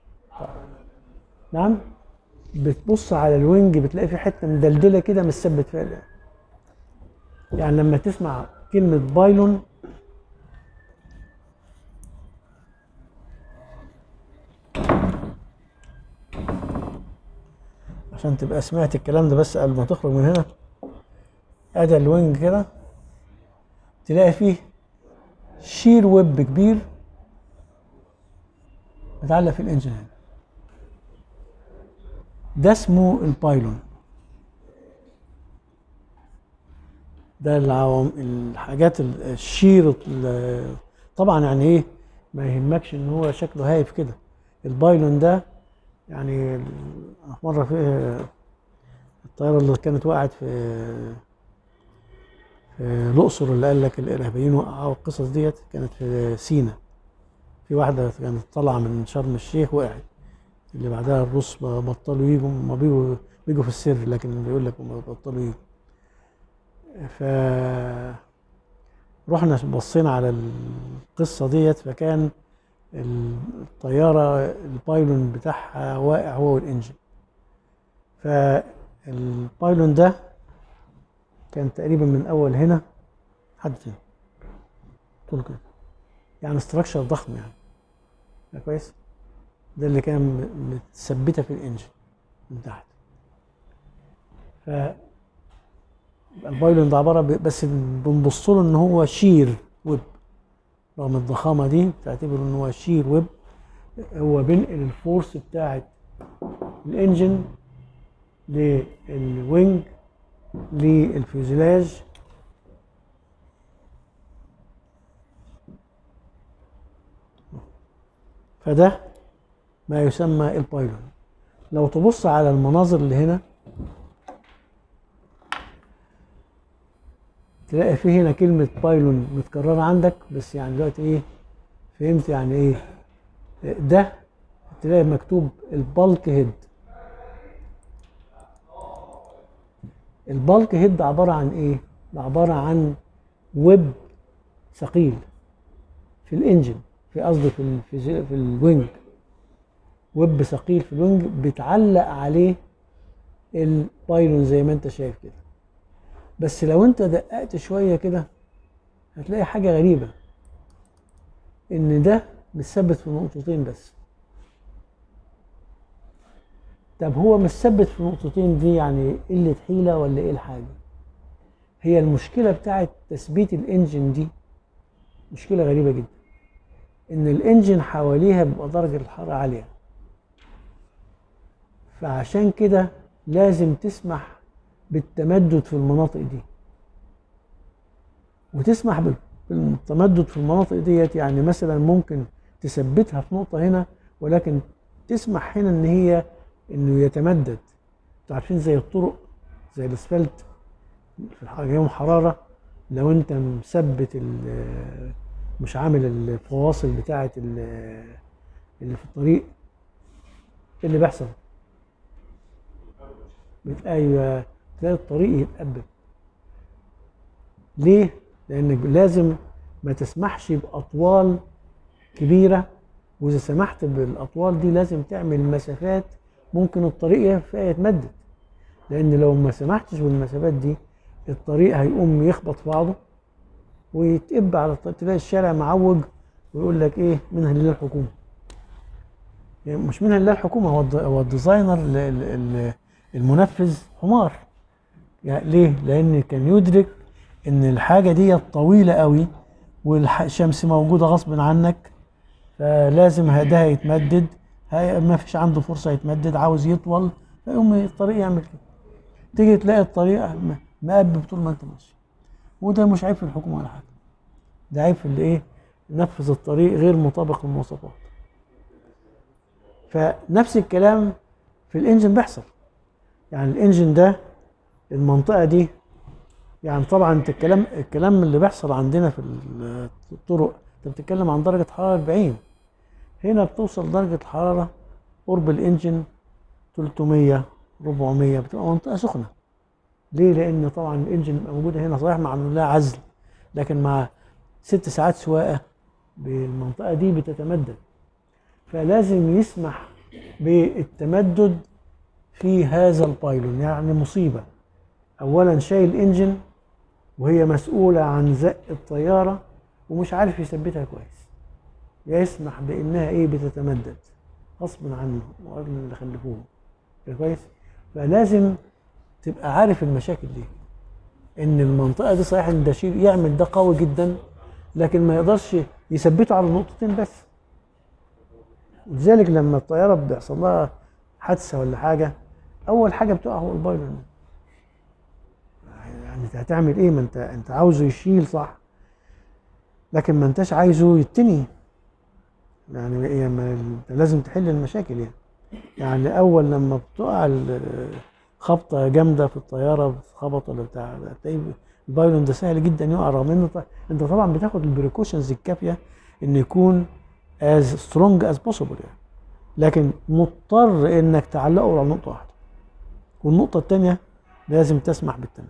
نعم بتبص على الوينج بتلاقي في حته مدلدله كده متثبت فيها الإيه. يعني لما تسمع كلمة بايلون عشان تبقى سمعت الكلام ده بس قبل ما تخرج من هنا ادي الوينج كده تلاقي فيه شير ويب كبير متعلق في الانجن هنا ده اسمه البايلون ده العوام الحاجات ال- الشير ال- طبعا يعني ايه ما يهمكش ان هو شكله هايف كده البايلون ده يعني ال- مره في الطياره اللي كانت وقعت في في الاقصر اللي قال لك الارهابيين وقعوا القصص ديت كانت في سينا في واحده كانت طالعه من شرم الشيخ وقعت اللي بعدها الروس بطلوا يجوا ما بيجوا بيجوا في السر لكن بيقول لك هم بطلوا يجوا ف رحنا بصينا على القصه ديت فكان الطياره البايلون بتاعها واقع هو والانجن فالبايلون ده كان تقريبا من اول هنا لحد هنا طول كده يعني استراكشر ضخم يعني ده كويس ده اللي كان م- متثبته في الانجن من تحت ف يبقى البايلون ده عباره ب- بس بنبص له ان هو شير ويب رغم الضخامه دي بتعتبر ان هو شير ويب هو بينقل الفورس بتاعت الانجن للوينج للفيوزلاج فده ما يسمى البايلون لو تبص على المناظر اللي هنا تلاقي في هنا كلمة بايلون متكررة عندك بس يعني دلوقتي ايه فهمت يعني ايه ده تلاقي مكتوب البالك هيد البالك هيد عبارة عن ايه؟ ده عبارة عن ويب ثقيل في الانجن في قصدي في ال في, زي- في الوينج ويب ثقيل في الوينج بتعلق عليه البايلون زي ما انت شايف كده بس لو انت دققت شويه كده هتلاقي حاجه غريبه ان ده متثبت في نقطتين بس طب هو متثبت في نقطتين دي يعني قله حيله ولا ايه الحاجه هي المشكله بتاعت تثبيت الانجن دي مشكله غريبه جدا ان الانجن حواليها بيبقى درجه الحراره عاليه فعشان كده لازم تسمح بالتمدد في المناطق دي وتسمح بال- بالتمدد في المناطق ديت يعني مثلا ممكن تثبتها في نقطة هنا ولكن تسمح هنا ان هي انه يتمدد انتوا عارفين زي الطرق زي الاسفلت في الح- يوم حرارة لو انت مثبت ال- مش عامل الفواصل بتاعة ال- اللي في الطريق ايه اللي بيحصل؟ بت- ايوه تلاقي الطريق يتقبل ليه؟ لانك لازم ما تسمحش باطوال كبيره واذا سمحت بالاطوال دي لازم تعمل مسافات ممكن الطريق فيها يتمدد لان لو ما سمحتش بالمسافات دي الطريق هيقوم يخبط في بعضه ويتقب على الطريق تلاقي الشارع معوج ويقول لك ايه منها لله الحكومه يعني مش منها لله الحكومه هو الد- هو الديزاينر ال- ال- ال- المنفذ حمار يعني ليه؟ لأن كان يدرك إن الحاجة دي طويلة قوي والشمس موجودة غصب عنك فلازم ده يتمدد هي ما فيش عنده فرصة يتمدد عاوز يطول فيقوم الطريق يعمل كده تيجي تلاقي الطريق م- مقبب طول ما انت ماشي وده مش عيب في الحكومة ولا حاجة ده عيب في اللي ايه نفذ الطريق غير مطابق للمواصفات فنفس الكلام في الانجن بيحصل يعني الانجن ده المنطقه دي يعني طبعا انت الكلام الكلام اللي بيحصل عندنا في ال- الطرق انت بتتكلم عن درجه حراره 40 هنا بتوصل درجه الحراره قرب الانجن 300 400 بتبقى منطقه سخنه ليه لان طبعا الانجن بيبقى موجوده هنا صحيح معمول لها عزل لكن مع ست ساعات سواقه بالمنطقه دي بتتمدد فلازم يسمح بالتمدد في هذا البايلون يعني مصيبة أولا شايل إنجن وهي مسؤولة عن زق الطيارة ومش عارف يثبتها كويس يسمح بإنها إيه بتتمدد غصب عنه وعن اللي خلفوه كده كويس فلازم تبقى عارف المشاكل دي ان المنطقه دي صحيح ان ده شيء يعمل ده قوي جدا لكن ما يقدرش يثبته على نقطتين بس لذلك لما الطياره بيحصل لها حادثه ولا حاجه اول حاجه بتقع هو البايلون يعني انت هتعمل ايه ما انت انت عاوزه يشيل صح لكن ما انتش عايزه يتني يعني إيه ما انت لازم تحل المشاكل يعني يعني اول لما بتقع ال- خبطه جامده في الطياره بتخبط ولا بتاع تلاقي البايلون ده سهل جدا يقع رغم انه ط- انت طبعا بتاخد البريكوشنز الكافيه ان يكون as strong as possible يعني لكن مضطر انك تعلقه على نقطه واحده والنقطه الثانيه لازم تسمح بالتمدد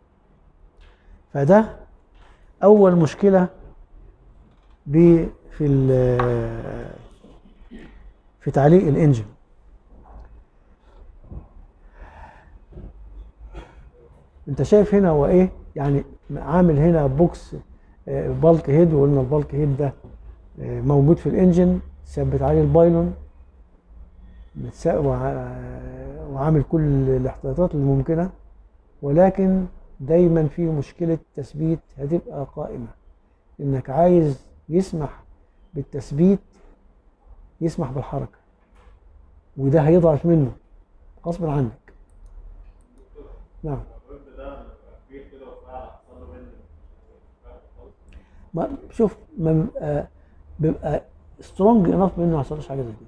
فده اول مشكله ب في ال- في تعليق الانجن انت شايف هنا هو ايه يعني عامل هنا بوكس بالك هيد وقلنا البالك هيد ده آه، موجود في الانجن ثبت عليه البايلون متس- وع- وعامل كل الاحتياطات الممكنه ولكن دايما في مشكله تثبيت هتبقى قائمه انك عايز يسمح بالتثبيت يسمح بالحركه وده هيضعف منه غصب عنك نعم الويب ده لما يبقى كبير كده وفعلا حصل له بند خالص ما شوف ما بيبقى بيبقى سترونج انف منه ما يحصلش حاجه زي كده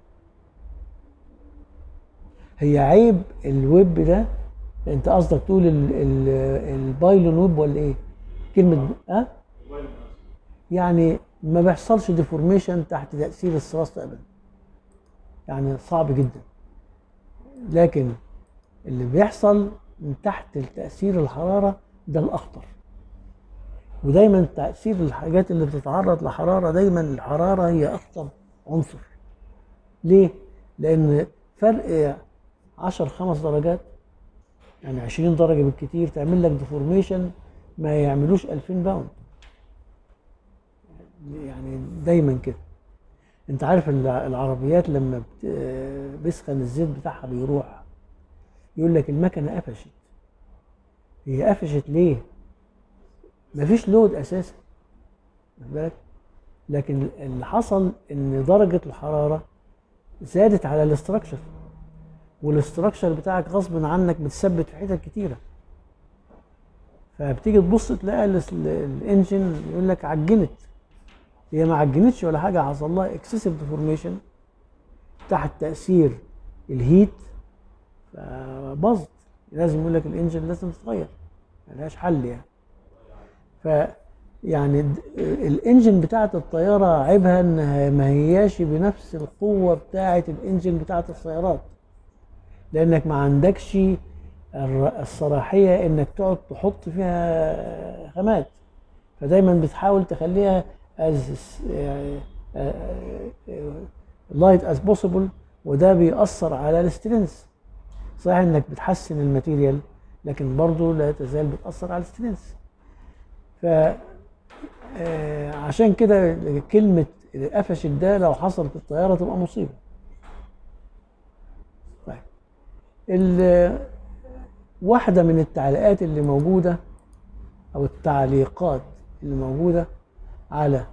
هي عيب الويب ده انت قصدك تقول ال- ال- البايلون ويب ولا ايه كلمه اه الويب نفسه يعني ما بيحصلش ديفورميشن تحت تاثير الثراست ابدا يعني صعب جدا لكن اللي بيحصل من تحت تاثير الحراره ده الاخطر ودايما تاثير الحاجات اللي بتتعرض لحراره دايما الحراره هي اخطر عنصر ليه لان فرق 10 5 درجات يعني 20 درجه بالكتير تعمل لك ديفورميشن ما يعملوش 2000 باوند يعني دايما كده انت عارف الع- العربيات لما بت- بيسخن الزيت بتاعها بيروح يقول لك المكنه قفشت هي قفشت ليه مفيش لود اساسا واخد بالك لكن اللي حصل ان درجه الحراره زادت على الاستراكشر والاستراكشر بتاعك غصب عنك متثبت في حتت كتيره فبتيجي تبص تلاقي ال- الانجن يقول لك عجنت هي ما عجنتش ولا حاجه حصل لها اكسسيف ديفورميشن تحت تاثير الهيت فباظت لازم يقول لك الانجن لازم تتغير ملهاش حل يعني ف يعني د- الانجن بتاعت الطياره عيبها انها ما هياش بنفس القوه بتاعت الانجن بتاعت السيارات لانك ما عندكش الر- الصلاحيه انك تقعد تحط فيها خامات فدايما بتحاول تخليها as لايت از بوسيبل وده بيأثر على السترينث صحيح انك بتحسن الماتيريال لكن برضه لا تزال بتأثر على السترينث ف آه، عشان كده كلمة قفشت ده لو حصل في الطيارة تبقى مصيبة طيب ال- واحدة من التعليقات اللي موجودة أو التعليقات اللي موجودة على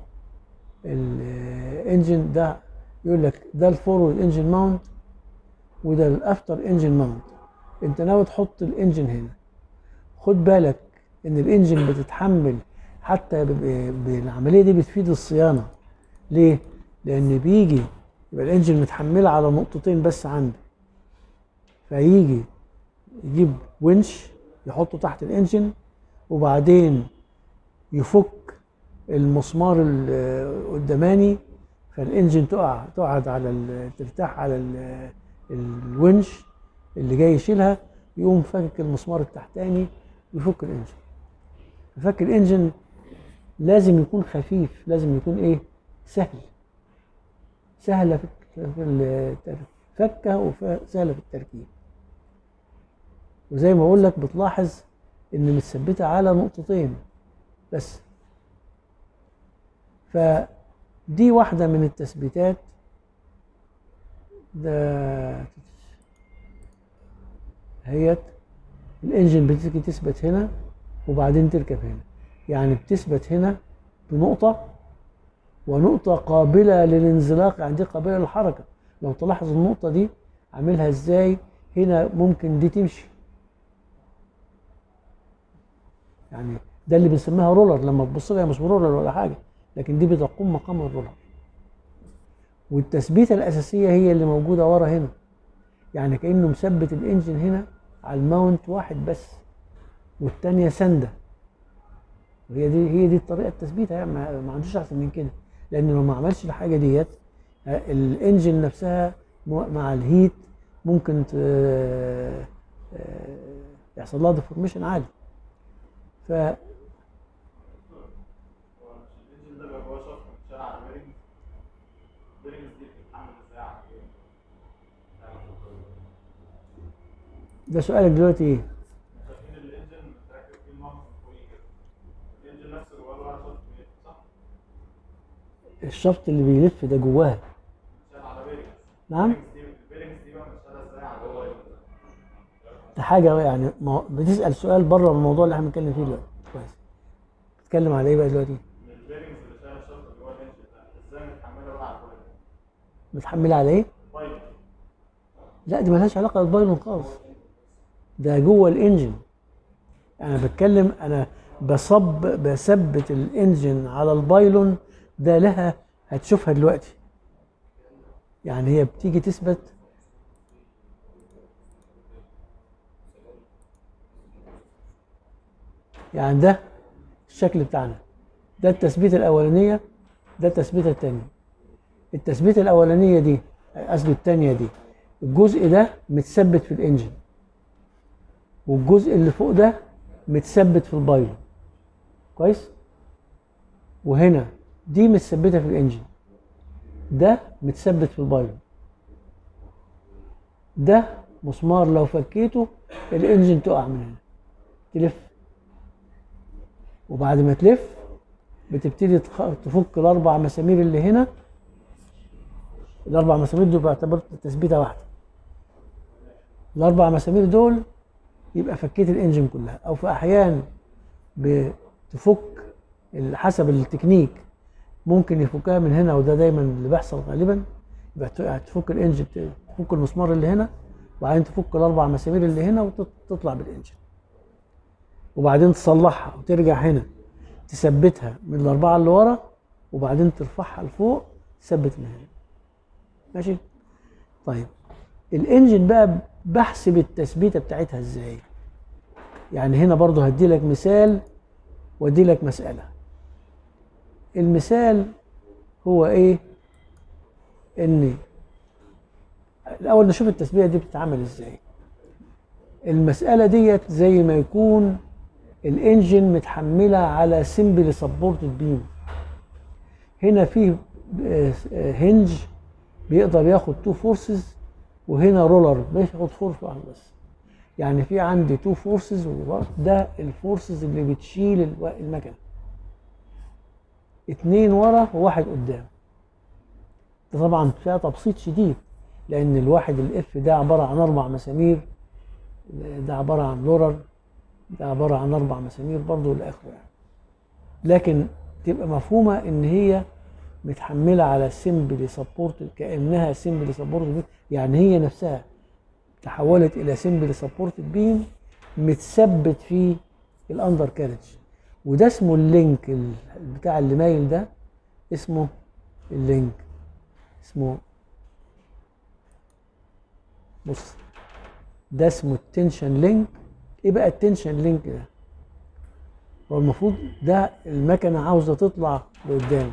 الانجن ده يقول لك ده الفورورد انجن ماونت وده الافتر انجن ماونت انت ناوي تحط الانجن هنا خد بالك ان الانجن بتتحمل حتى ب- ب- بالعمليه دي بتفيد الصيانه ليه لان بيجي يبقى الانجن متحمله على نقطتين بس عندك فيجي يجيب ونش يحطه تحت الانجن وبعدين يفك المسمار القداماني فالانجن تقع تقعد على ال- ترتاح على ال- الونش اللي جاي يشيلها يقوم فك المسمار التحتاني يفك الانجن فك الانجن لازم يكون خفيف لازم يكون ايه سهل سهله في في التر- فكه وسهله في التركيب وزي ما اقول لك بتلاحظ ان متثبته على نقطتين بس فدي واحدة من التثبيتات ده هيت الانجن بتيجي تثبت هنا وبعدين تركب هنا يعني بتثبت هنا بنقطة ونقطة قابلة للانزلاق يعني دي قابلة للحركة لو تلاحظ النقطة دي عاملها ازاي هنا ممكن دي تمشي يعني ده اللي بنسميها رولر لما تبص لها مش رولر ولا حاجة لكن دي بتقوم مقام الرولر والتثبيتة الأساسية هي اللي موجودة ورا هنا يعني كأنه مثبت الإنجن هنا على الماونت واحد بس والتانية سندة وهي دي هي دي الطريقة التثبيتها يعني ما ما عندوش أحسن من كده لأن لو ما عملش الحاجة ديت آه، الإنجن نفسها مو- مع الهيت ممكن ت- آه، يحصل لها ديفورميشن عادي ف هو مش الانجن ده بيبقى جواه شفط متشال على بيرنجز البيرنجز دي بتتحمل ازاي على ايه؟ ده سؤالك دلوقتي ايه؟ شايفين الانجن متركب فيه الماوس من فوقيه كده الانجن نفسه جواه له شفط بيلف صح؟ الشفط اللي بيلف ده جواها متشال على بيرنجز نعم البيرنجز دي البيرنجز دي بقى متشالة ازاي على جوه ده حاجة يعني ما هو- بتسأل سؤال بره الموضوع اللي احنا بنتكلم فيه دلوقتي كويس بتتكلم على ايه بقى دلوقتي؟ البيرنجز اللي شايل الشفط اللي جوه الانجن ده ازاي متحمله بقى على البايلون؟ متحملة على ايه؟ بايلون لا دي ملهاش علاقة بالبايلون خالص ده جوه الانجن انا بتكلم انا بصب بثبت الانجن على البايلون ده لها هتشوفها دلوقتي يعني هي بتيجي تثبت يعني ده الشكل بتاعنا ده التثبيت الاولانيه ده التثبيته الثانيه التثبيته الاولانيه دي قصدي الثانيه دي الجزء ده متثبت في الانجن والجزء اللي فوق ده متثبت في البايلون كويس وهنا دي متثبته في الانجن ده متثبت في البايلون ده مسمار لو فكيته الانجن تقع من هنا تلف وبعد ما تلف بتبتدي تخ- تفك الاربع مسامير اللي هنا الاربع مسامير دول بيعتبر تثبيته واحده الاربع مسامير دول يبقى فكيت الانجن كلها او في احيان بتفك ال- حسب التكنيك ممكن يفكها من هنا وده دايما اللي بيحصل غالبا يبقى ت- تفك الانجن ت- تفك المسمار اللي هنا وبعدين تفك الاربع مسامير اللي هنا وتطلع بالانجن وبعدين تصلحها وترجع هنا تثبتها من الاربعه اللي ورا وبعدين ترفعها لفوق تثبت من هنا ماشي طيب الانجن بقى بحسب التثبيته بتاعتها ازاي يعني هنا برضو هدي لك مثال وادي لك مساله المثال هو ايه ان الاول نشوف التثبيته دي بتتعمل ازاي المساله ديت زي ما يكون الانجن متحمله على سمبل سبورتد بيم هنا فيه آه، آه، هنج بيقدر ياخد تو فورسز وهنا رولر بياخد فورس واحد بس يعني في عندي تو فورسز ده الفورسز اللي بتشيل الو- المكنه اتنين ورا وواحد قدام ده طبعا فيها تبسيط شديد لان الواحد الاف ده عباره عن اربع مسامير ده عباره عن لورر ده عباره عن اربع مسامير برضه لاخره يعني لكن تبقى مفهومه ان هي متحمله على سمبلي سبورت كانها سمبلي سبورت يعني هي نفسها تحولت الى سمبلي سبورت بيم متثبت في الاندر كارج وده اسمه اللينك ال- بتاع اللي مايل ده اسمه اللينك اسمه بص ده اسمه التنشن لينك ايه بقى التنشن لينك ده هو المفروض ده المكنه عاوزه تطلع لقدام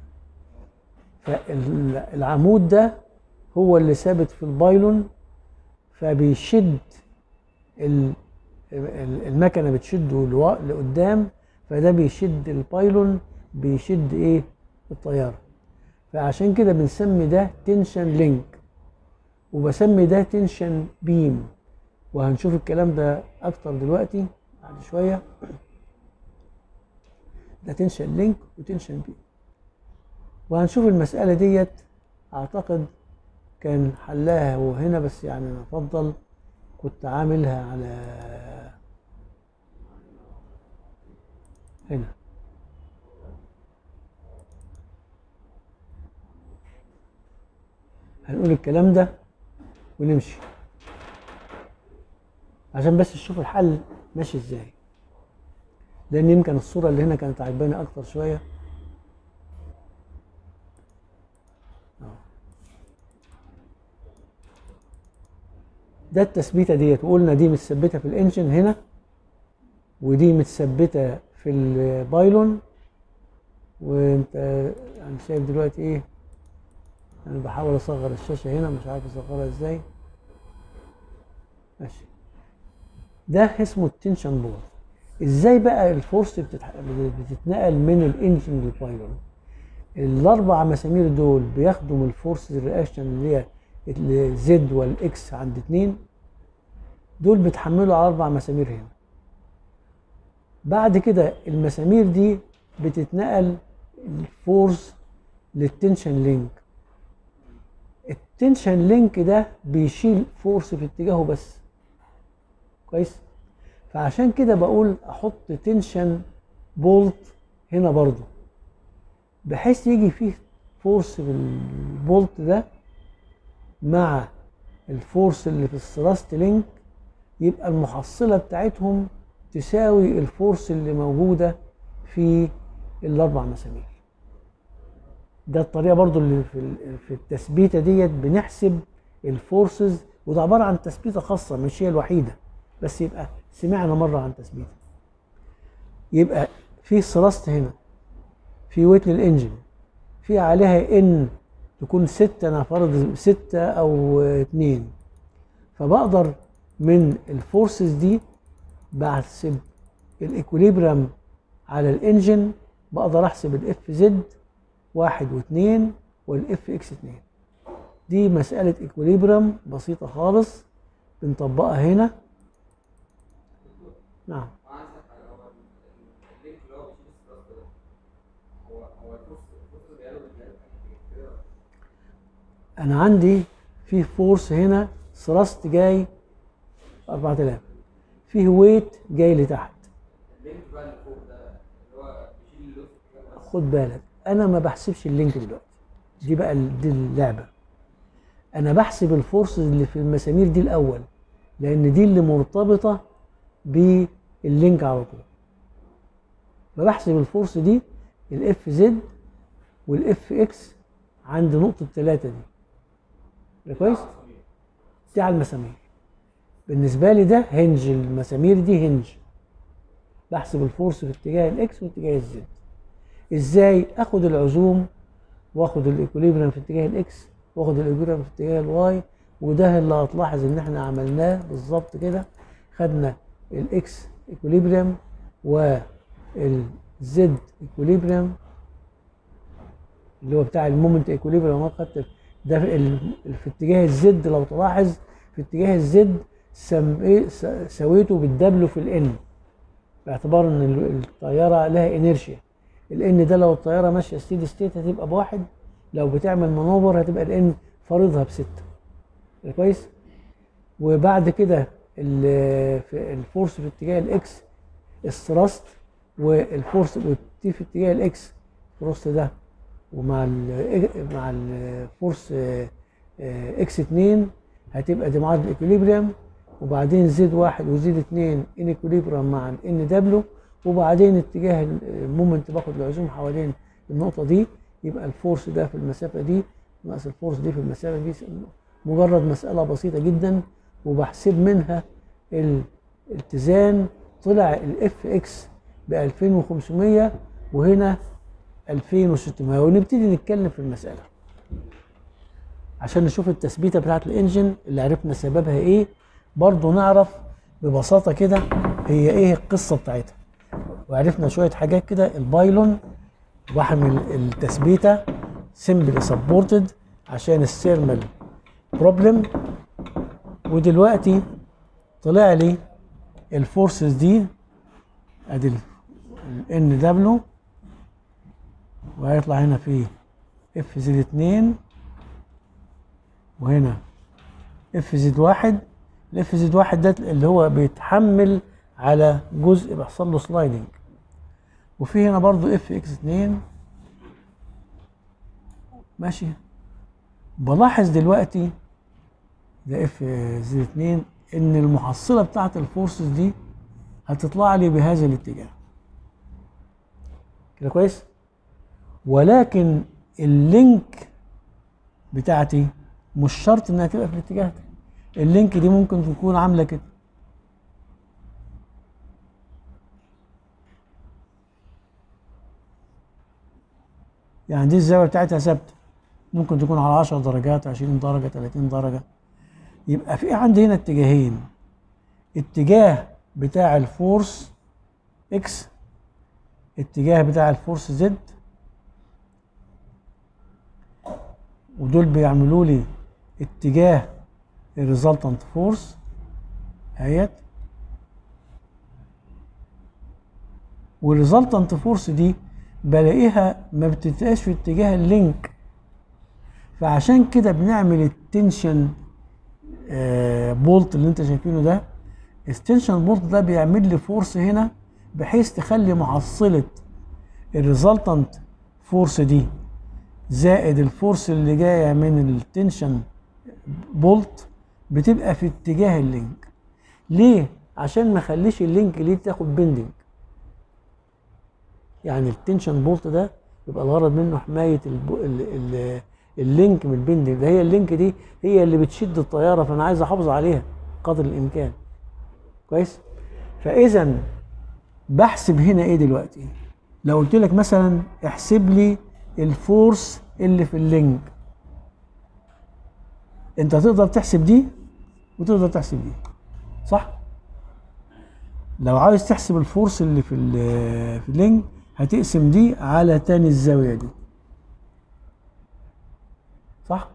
فالعمود ده هو اللي ثابت في البايلون فبيشد ال- ال- المكنه بتشده لوا- لقدام فده بيشد البايلون بيشد ايه الطياره فعشان كده بنسمي ده تنشن لينك وبسمي ده تنشن بيم وهنشوف الكلام ده اكتر دلوقتي بعد شويه ده تنشن لينك وتنشن بيم وهنشوف المسألة ديت أعتقد كان حلها هو هنا بس يعني أنا أفضل كنت عاملها على هنا هنقول الكلام ده ونمشي عشان بس تشوف الحل ماشي ازاي لان يمكن الصوره اللي هنا كانت عجباني اكتر شويه أهو. ده التثبيته ديت وقلنا دي متثبته في الانجن هنا ودي متثبته في البايلون وانت يعني شايف دلوقتي ايه انا بحاول اصغر الشاشه هنا مش عارف اصغرها ازاي ماشي ده اسمه التنشن بورد ازاي بقى الفورس بتتح... بتتنقل من الانجن للبايلون الاربع مسامير دول بياخدوا من الفورس الرياكشن اللي هي الزد والاكس عند اتنين دول بيتحملوا على اربع مسامير هنا بعد كده المسامير دي بتتنقل الفورس للتنشن لينك التنشن لينك ده بيشيل فورس في اتجاهه بس كويس فعشان كده بقول احط تنشن بولت هنا برضو بحيث يجي فيه فورس في البولت ده مع الفورس اللي في الثراست لينك يبقى المحصلة بتاعتهم تساوي الفورس اللي موجودة في الأربع مسامير ده الطريقة برضو اللي في ال- في التثبيتة ديت بنحسب الفورسز وده عبارة عن تثبيتة خاصة مش هي الوحيدة بس يبقى سمعنا مرة عن تثبيتة يبقى في ثراست هنا في ويت للانجن في عليها ان تكون ستة انا فرض ستة او اتنين فبقدر من الفورسز دي بحسب الايكوليبرم على الانجن بقدر احسب الاف زد واحد واثنين والاف اكس اتنين دي مسألة ايكوليبرم بسيطة خالص بنطبقها هنا نعم وعايز حاجه هو اللينك اللي هو بيشيل الثراست ده هو هو الفورس الفورس جايه له جايه له كده انا عندي في فورس هنا ثراست جاي 4000 فيه ويت جاي لتحت اللينك بقى اللي فوق ده اللي هو بيشيل اللوس كده بس خد بالك انا ما بحسبش اللينك دلوقتي دي بقى ال- دي اللعبه انا بحسب الفورس اللي في المسامير دي الاول لان دي اللي مرتبطه باللينك على طول فبحسب الفورس دي الاف زد والاف اكس عند نقطه ثلاثة دي ده كويس دي على المسامير بالنسبه لي ده هنج المسامير دي هنج بحسب الفورس في اتجاه الاكس واتجاه الزد ازاي اخد العزوم واخد الايكوليبريم في اتجاه الاكس واخد الايكوليبريم في اتجاه الواي وده اللي هتلاحظ ان احنا عملناه بالظبط كده خدنا الاكس ايكوليبريم والزد ايكوليبريم اللي هو بتاع المومنت ايكوليبريم انا خدت ده في, ال... في اتجاه الزد لو تلاحظ في اتجاه الزد سم... إيه س... سويته بالدبليو في الان باعتبار ان ال- الطياره لها انيرشيا الان ده لو الطياره ماشيه ستيدي ستيت هتبقى بواحد لو بتعمل مانوفر هتبقى الان فارضها بسته كويس وبعد كده ال- في الفورس في اتجاه الاكس الثراست والفورس والتي في اتجاه الاكس الثراست ده ومع ال مع الفورس آه، آه، اكس 2 هتبقى دي معادله الاكوليبريم وبعدين زد واحد وزد اتنين ان اكوليبريم مع ان دبليو وبعدين اتجاه المومنت باخد العزوم حوالين النقطه دي يبقى الفورس ده في المسافه دي ناقص الفورس دي في المسافه دي مجرد مساله بسيطه جدا وبحسب منها الاتزان طلع الاف اكس ب 2500 وهنا 2600 ونبتدي نتكلم في المساله عشان نشوف التثبيته بتاعت الانجن اللي عرفنا سببها ايه برضو نعرف ببساطه كده هي ايه القصه بتاعتها وعرفنا شويه حاجات كده البايلون بحمل التثبيته سمبلي سبورتد عشان السيرمال بروبلم ودلوقتي طلع لي الفورسز دي ادي الان دبليو وهيطلع هنا في اف زد اتنين وهنا اف زد واحد الاف زد واحد ده اللي هو بيتحمل على جزء بيحصل له سلايدنج وفي هنا برضو اف اكس 2 ماشي بلاحظ دلوقتي ده اف زد 2 ان المحصله بتاعت الفورسز دي هتطلع لي بهذا الاتجاه كده كويس ولكن اللينك بتاعتي مش شرط انها تبقى في الاتجاه ده اللينك دي ممكن تكون عامله كده يعني دي الزاويه بتاعتها ثابته ممكن تكون على 10 درجات 20 درجه 30 درجه يبقى في عندي هنا اتجاهين اتجاه بتاع الفورس اكس اتجاه بتاع الفورس زد ودول بيعملوا لي اتجاه الريزلتنت فورس اهيت والريزلتنت فورس دي بلاقيها ما بتبقاش في اتجاه اللينك فعشان كده بنعمل التنشن آه بولت اللي انت شايفينه ده التنشن بولت ده بيعمل لي فورس هنا بحيث تخلي محصله الريزلتنت فورس دي زائد الفورس اللي جايه من التنشن بولت بتبقى في اتجاه اللينك ليه عشان ما اخليش اللينك ليه تاخد بندنج يعني التنشن بولت ده يبقى الغرض منه حمايه الب... ال... ال... اللينك من البندنج ده هي اللينك دي هي اللي بتشد الطياره فانا عايز احافظ عليها قدر الامكان كويس فاذا بحسب هنا ايه دلوقتي لو قلت لك مثلا احسب لي الفورس اللي في اللينك انت تقدر تحسب دي وتقدر تحسب دي صح لو عايز تحسب الفورس اللي في ال- في اللينك هتقسم دي على تاني الزاويه دي صح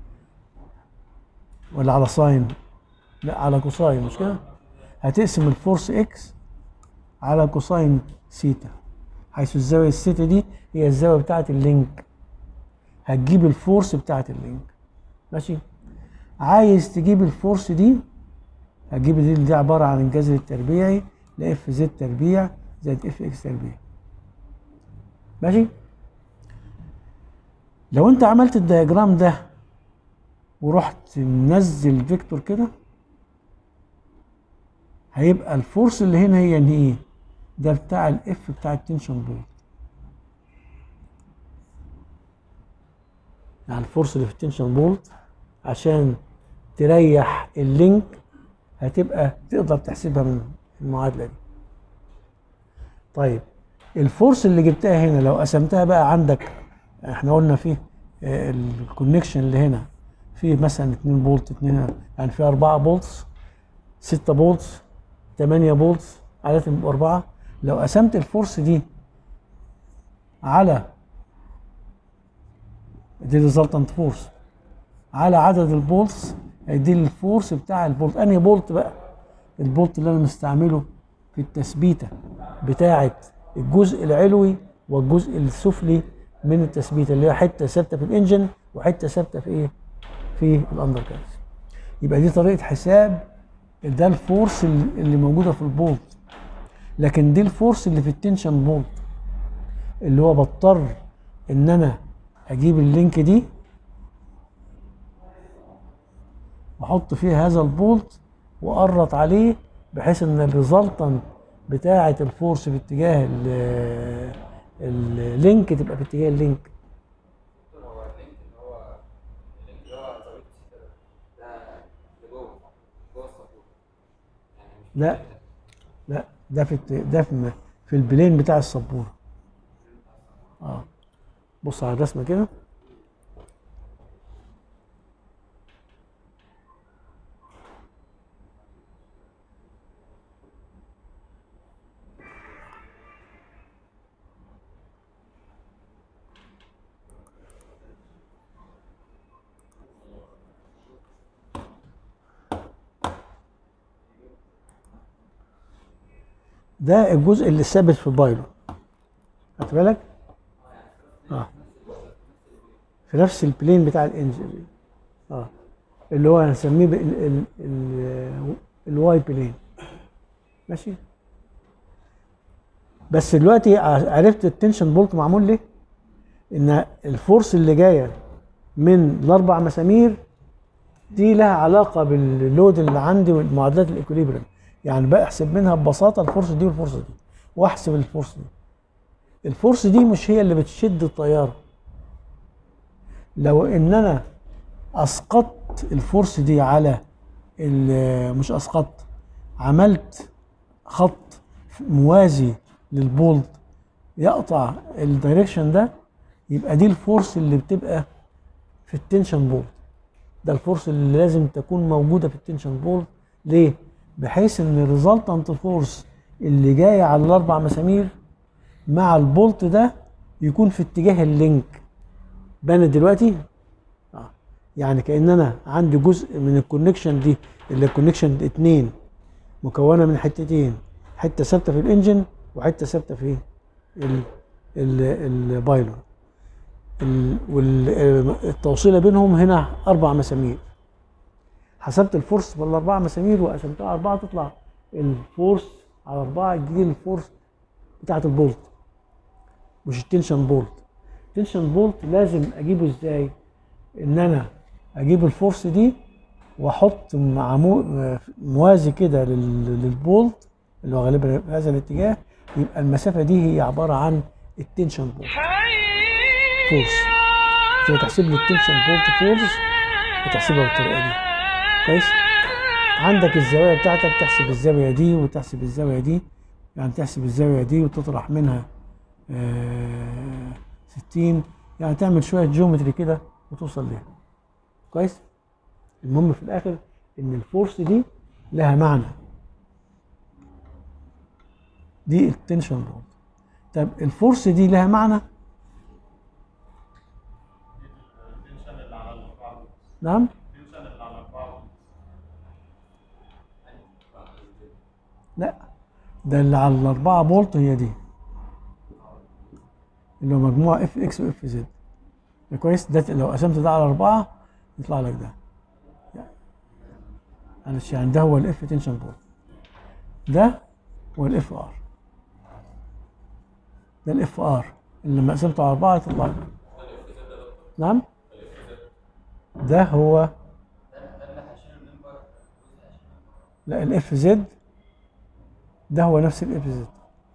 ولا على ساين لا على كوساين مش كده هتقسم الفورس اكس على كوساين سيتا حيث الزاويه السيتا دي هي الزاويه بتاعه اللينك هتجيب الفورس بتاعه اللينك ماشي عايز تجيب الفورس دي هتجيب دي دي عباره عن الجذر التربيعي لاف زد تربيع زائد اف اكس تربيع ماشي لو انت عملت الدياجرام ده ورحت منزل فيكتور كده هيبقى الفورس اللي هنا هي ان ايه ده بتاع الاف بتاع التنشن بولت يعني الفورس اللي في التنشن بولت عشان تريح اللينك هتبقى تقدر تحسبها من المعادله دي طيب الفورس اللي جبتها هنا لو قسمتها بقى عندك احنا قلنا فيه الكونكشن اللي هنا فيه مثلا 2 بولت 2 يعني فيه 4 بولتس 6 بولتس 8 بولتس عادة بيبقوا 4 لو قسمت الفورس دي على دي ريزلتنت فورس على عدد البولتس هيدي لي الفورس بتاع البولت انهي بولت بقى البولت اللي انا مستعمله في التثبيته بتاعه الجزء العلوي والجزء السفلي من التثبيته اللي هي حته ثابته في الانجن وحته ثابته في ايه في الاندر كارس يبقى دي طريقه حساب ده الفورس اللي اللي موجوده في البولت لكن دي الفورس اللي في التنشن بولت اللي هو بضطر ان انا اجيب اللينك دي واحط فيه هذا البولت وقرط عليه بحيث ان الريزلتنت بتاعه الفورس في اتجاه ال- اللينك تبقى في اتجاه اللينك هو اللينك اللي هو اللينك اللي هو زاوية الستة ده ده لجوه جوه السطور يعني مش لا لا ده في الت- ده في في البلين بتاع السبوره اه بص على الرسمه كده ده الجزء اللي ثابت في البايلو خدت بالك؟ اه في نفس البلين بتاع الانجن اه اللي هو هنسميه ب- ال- ال- ال- الواي بلين ماشي بس دلوقتي ع- عرفت التنشن بولت معمول ليه ان الفورس اللي جايه من الاربع مسامير دي لها علاقه باللود اللي عندي والمعادلات الاكوليبريم يعني بقى احسب منها ببساطه الفورس دي والفورس دي واحسب الفورس دي الفورس دي مش هي اللي بتشد الطياره لو ان انا اسقطت الفورس دي على ال- مش اسقطت عملت خط موازي للبولت يقطع الدايركشن ده يبقى دي الفورس اللي بتبقى في التنشن بولت ده الفورس اللي لازم تكون موجوده في التنشن بولت ليه بحيث ان الريزلتنت فورس اللي جايه على الاربع مسامير مع البولت ده يكون في اتجاه اللينك بانت دلوقتي آه. يعني كان انا عندي جزء من الكونكشن دي اللي الكونكشن اتنين مكونه من حتتين حته ثابته في الانجن وحته ثابته في ال ال البايلون والتوصيله بينهم هنا اربع مسامير حسبت الفورس بالاربع مسامير وقسمتها على اربعه تطلع الفورس على اربعه دي الفورس بتاعت البولت مش التنشن بولت التنشن بولت لازم اجيبه ازاي ان انا اجيب الفورس دي واحط مع مو- موازي كده لل- للبولت اللي هو غالبا في هذا الاتجاه يبقى المسافه دي هي عباره عن التنشن بولت فورس تبقى تحسب لي التنشن بولت فورس وتحسبها بالطريقه دي كويس عندك الزاويه بتاعتك تحسب الزاويه دي وتحسب الزاويه دي يعني تحسب الزاويه دي وتطرح منها آه 60 يعني تعمل شويه جيومتري كده وتوصل ليها كويس المهم في الاخر ان الفورس دي لها معنى دي التنشن بولت طب الفورس دي لها معنى التنشن اللي على الاربعه دول. نعم التنشن اللي على الاربعه دول. لا ده اللي على الأربعة بولت هي دي اللي هو مجموعة اف اكس واف زد ده كويس ده لو قسمت ده على أربعة يطلع لك ده معلش يعني ده هو الاف تنشن بولت ده هو الاف ار ده الاف ار اللي لما قسمته على أربعة يطلع لك نعم ده هو لا الاف زد ده هو نفس الاف زد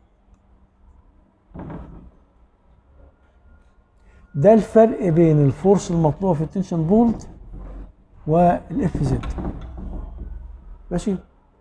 ده الفرق بين الفورس المطلوبه في التنشن بولت والاف زد ماشي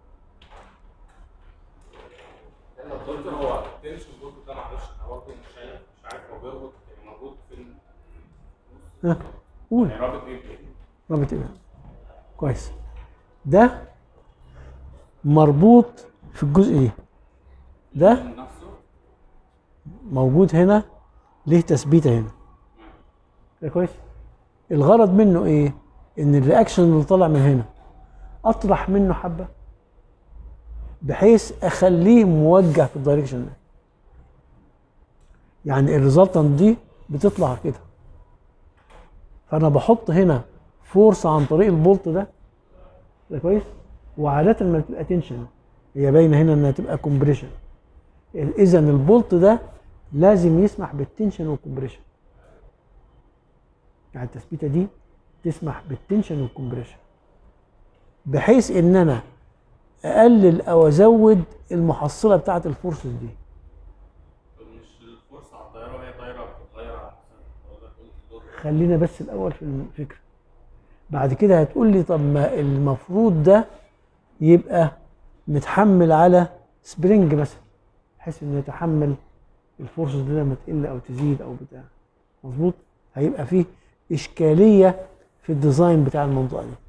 دكتور هو التنشن بولت ده معلش انا برضه مش شايف مش عارف هو بيربط يعني موجود فين ها قول يعني رابط ايه بايه؟ رابط ايه كويس ده مربوط في الجزء دي ده نفسه موجود هنا ليه تثبيته هنا ده كويس الغرض منه ايه ان الرياكشن اللي طالع من هنا اطرح منه حبه بحيث اخليه موجه في الدايركشن ده يعني الريزلتنت دي بتطلع كده فانا بحط هنا فورس عن طريق البولت ده ده كويس وعاده لما تبقى تنشن هي باينه هنا انها تبقى كومبريشن اذا البولت ده لازم يسمح بالتنشن والكمبريشن يعني التثبيته دي تسمح بالتنشن والكمبريشن بحيث ان انا اقلل او ازود المحصله بتاعه الفورسز دي مش الفرصه على الطياره وهي طايره بتتغير على حسب هو ده كل دور خلينا بس الاول في الفكره بعد كده هتقول لي طب ما المفروض ده يبقى متحمل على سبرينج مثلا بحيث انه يتحمل الفورسز دي لما تقل او تزيد او بتاع مظبوط هيبقى فيه اشكاليه في الديزاين بتاع المنطقه دي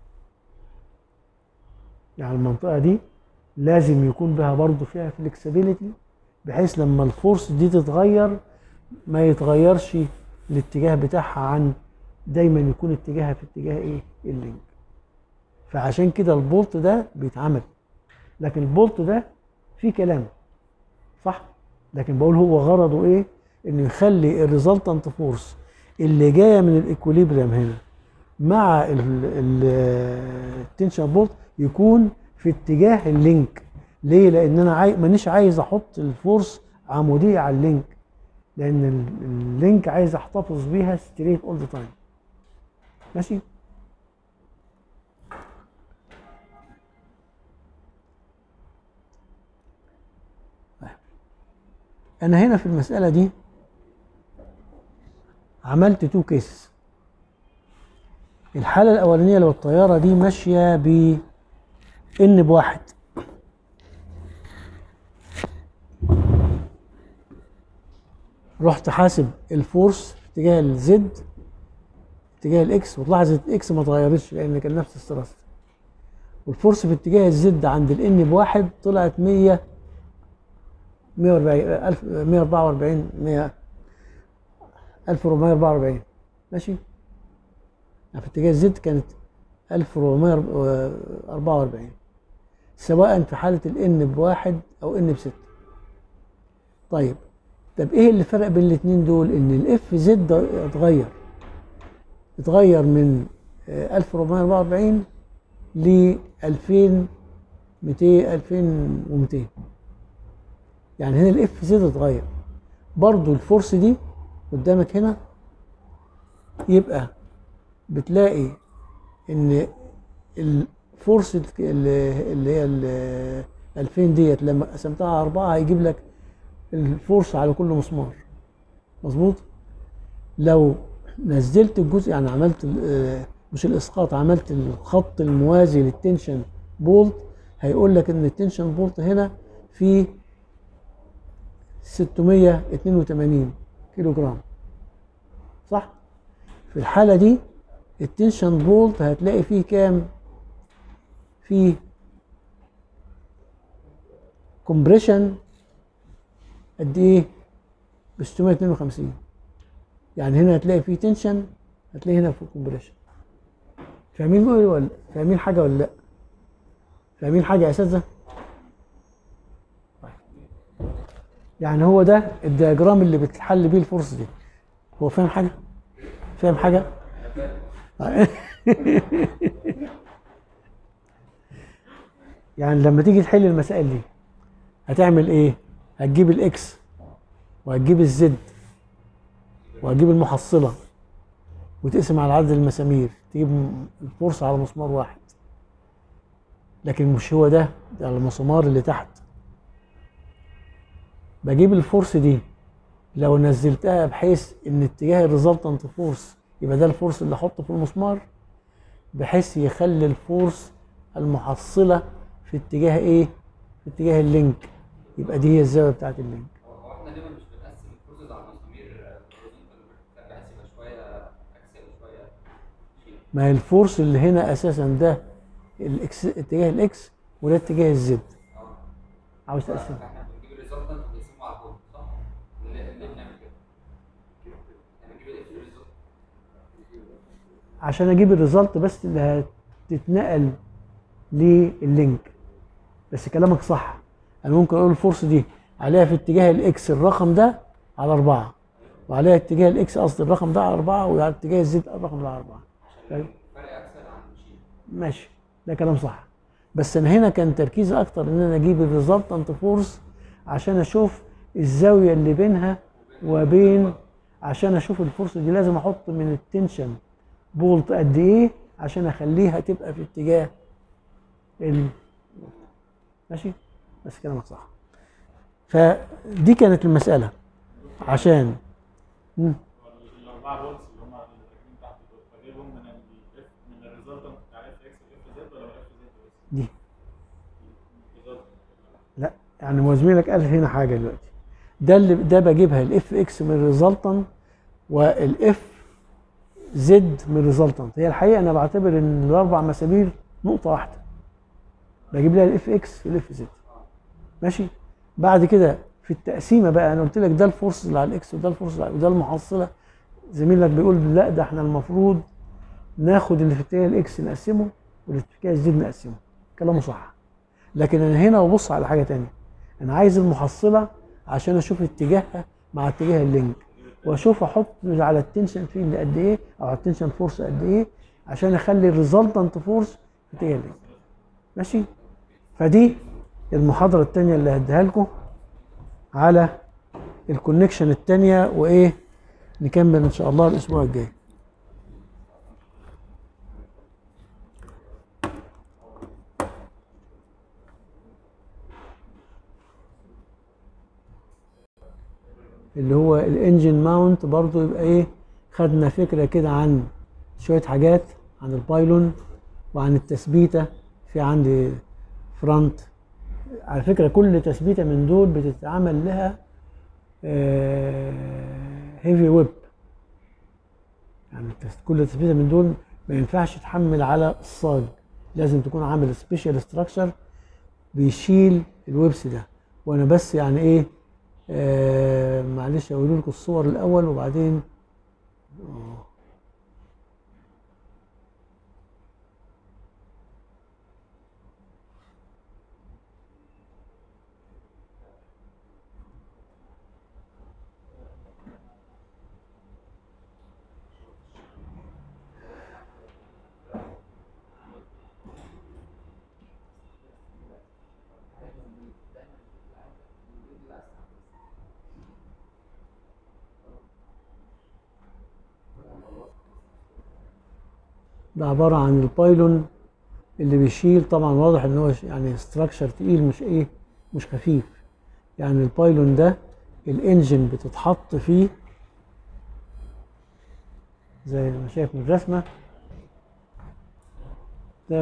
يعني المنطقه دي لازم يكون بها برضه فيها فلكسبيليتي بحيث لما الفورس دي تتغير ما يتغيرش الاتجاه بتاعها عن دايما يكون اتجاهها في اتجاه ايه اللينك فعشان كده البولت ده بيتعمل لكن البولت ده فيه كلام صح لكن بقول هو غرضه ايه انه يخلي الريزلتنت فورس اللي جايه من الايكوليبريم هنا مع التنشن بولت يكون في اتجاه اللينك ليه لان انا عاي... مانيش عايز احط الفورس عموديه على اللينك لان ال- اللينك عايز احتفظ بيها ستريت اول ذا تايم ماشي انا هنا في المساله دي عملت تو كيسز الحاله الاولانيه لو الطياره دي ماشيه ب ان بواحد رحت حاسب الفورس في اتجاه الزد اتجاه الاكس وتلاحظ الاكس ما اتغيرتش لان كان نفس الثرست والفورس في اتجاه الزد عند الان بواحد طلعت 100 140 1000 144 100 1444 ماشي يعني في اتجاه الزد كانت 1444 سواء في حالة الان بواحد او ان بستة طيب طب ايه اللي فرق بين الاتنين دول ان الاف زد اتغير اتغير من آه، 1444 ل 2200 2200 يعني هنا الاف زد اتغير برضو الفورس دي قدامك هنا يبقى بتلاقي ان الفورس اللي اللي هي ال 2000 ديت لما قسمتها على أربعة هيجيب لك الفورس على كل مسمار مظبوط لو نزلت الجزء يعني عملت ال- آه، مش الاسقاط عملت الخط الموازي للتنشن بولت هيقول لك ان التنشن بولت هنا فيه 682 كيلو جرام صح في الحالة دي التنشن بولت هتلاقي فيه كام فيه كومبريشن قد ايه ب 652 يعني هنا هتلاقي فيه تنشن هتلاقي هنا فيه كومبريشن فاهمين بقول إيه ولا فاهمين حاجه ولا لا فاهمين حاجه يا اساتذه طيب. يعني هو ده الدياجرام اللي بتحل بيه الفرصه دي هو فاهم حاجه فاهم حاجه يعني لما تيجي تحل المسائل دي هتعمل ايه هتجيب الاكس وهتجيب الزد وهتجيب المحصله وتقسم على عدد المسامير تجيب الفرصه على مسمار واحد لكن مش هو ده ده على المسمار اللي تحت بجيب الفورس دي لو نزلتها بحيث ان اتجاه الريزلتنت فورس يبقى ده الفورس اللي احطه في المسمار بحيث يخلي الفورس المحصله في اتجاه ايه في اتجاه اللينك يبقى دي هي الزاويه بتاعت اللينك هو هو احنا ليه مش بنقسم الفورسز على المسامير horizontal vertical بحيث يبقى شويه اكسل وشويه شيل ما هي الفورس اللي هنا اساسا ده الاكس اتجاه الاكس وده اتجاه الزد اه عاوز تقسم فاحنا بنجيب الريزلتنت ونقسمه على البولت صح؟ ليه ليه بنعمل كده؟ يعني بنجيب الاف ريزلت عشان اجيب الريزلت بس اللي هتتنقل لللينك بس كلامك صح انا ممكن اقول الفورس دي عليها في اتجاه الاكس الرقم ده على أربعة وعليها اتجاه الاكس قصدي الرقم ده على أربعة وعلى اتجاه الزد الرقم ده على أربعة فاهم؟ فرق اكسل عن شيل ماشي ده كلام صح بس انا هنا كان تركيزي اكتر ان انا اجيب الريزلتنت فورس عشان اشوف الزاويه اللي بينها وبين عشان اشوف الفورس دي لازم احط من التنشن بولت قد ايه عشان اخليها تبقى في اتجاه ال ماشي بس كلامك صح فدي كانت المساله عشان مم. الاربعه بولتس اللي هم راكبين تحت دول بجيبهم من ال من الريزلتنت بتاع اف اكس واف زد ولا من اف زد بس؟ دي الريزلتنت لا يعني هو زميلك قال هنا حاجه دلوقتي ده اللي ده بجيبها الاف اكس من الريزلتنت والاف زد من الريزلتنت هي الحقيقه انا بعتبر ان الاربع مسامير نقطه واحده بجيب لها الاف اكس والاف زد ماشي بعد كده في التقسيمه بقى انا قلت لك ده الفورس اللي على الاكس وده الفورس اللي على وده المحصله زميلك بيقول لا ده احنا المفروض ناخد اللي في اتجاه الاكس نقسمه واللي في اتجاه الزد نقسمه كلامه صح لكن انا هنا ببص على حاجه تانية انا عايز المحصله عشان اشوف اتجاهها مع اتجاه اللينك واشوف احط على التنشن فيلد قد ايه او على التنشن فورس قد ايه عشان اخلي الريزلتنت فورس هي اللينك ماشي فدي المحاضره الثانيه اللي هديها لكم على الكونكشن الثانيه وايه نكمل ان شاء الله الاسبوع الجاي اللي هو الانجن ماونت برضو يبقى ايه خدنا فكره كده عن شويه حاجات عن البايلون وعن التثبيته في عندي فرونت على فكره كل تثبيته من دول بتتعمل لها هيفي ويب يعني التس- كل تثبيته من دول ما ينفعش تحمل على الصاج لازم تكون عامل سبيشال ستراكشر بيشيل الويبس ده وانا بس يعني ايه آه معلش اقول لكم الصور الاول وبعدين آه. ده عبارة عن البايلون اللي بيشيل طبعا واضح ان هو ش- يعني ستراكشر تقيل مش ايه مش خفيف يعني البايلون ده الانجن بتتحط فيه زي ما شايف من الرسمة ده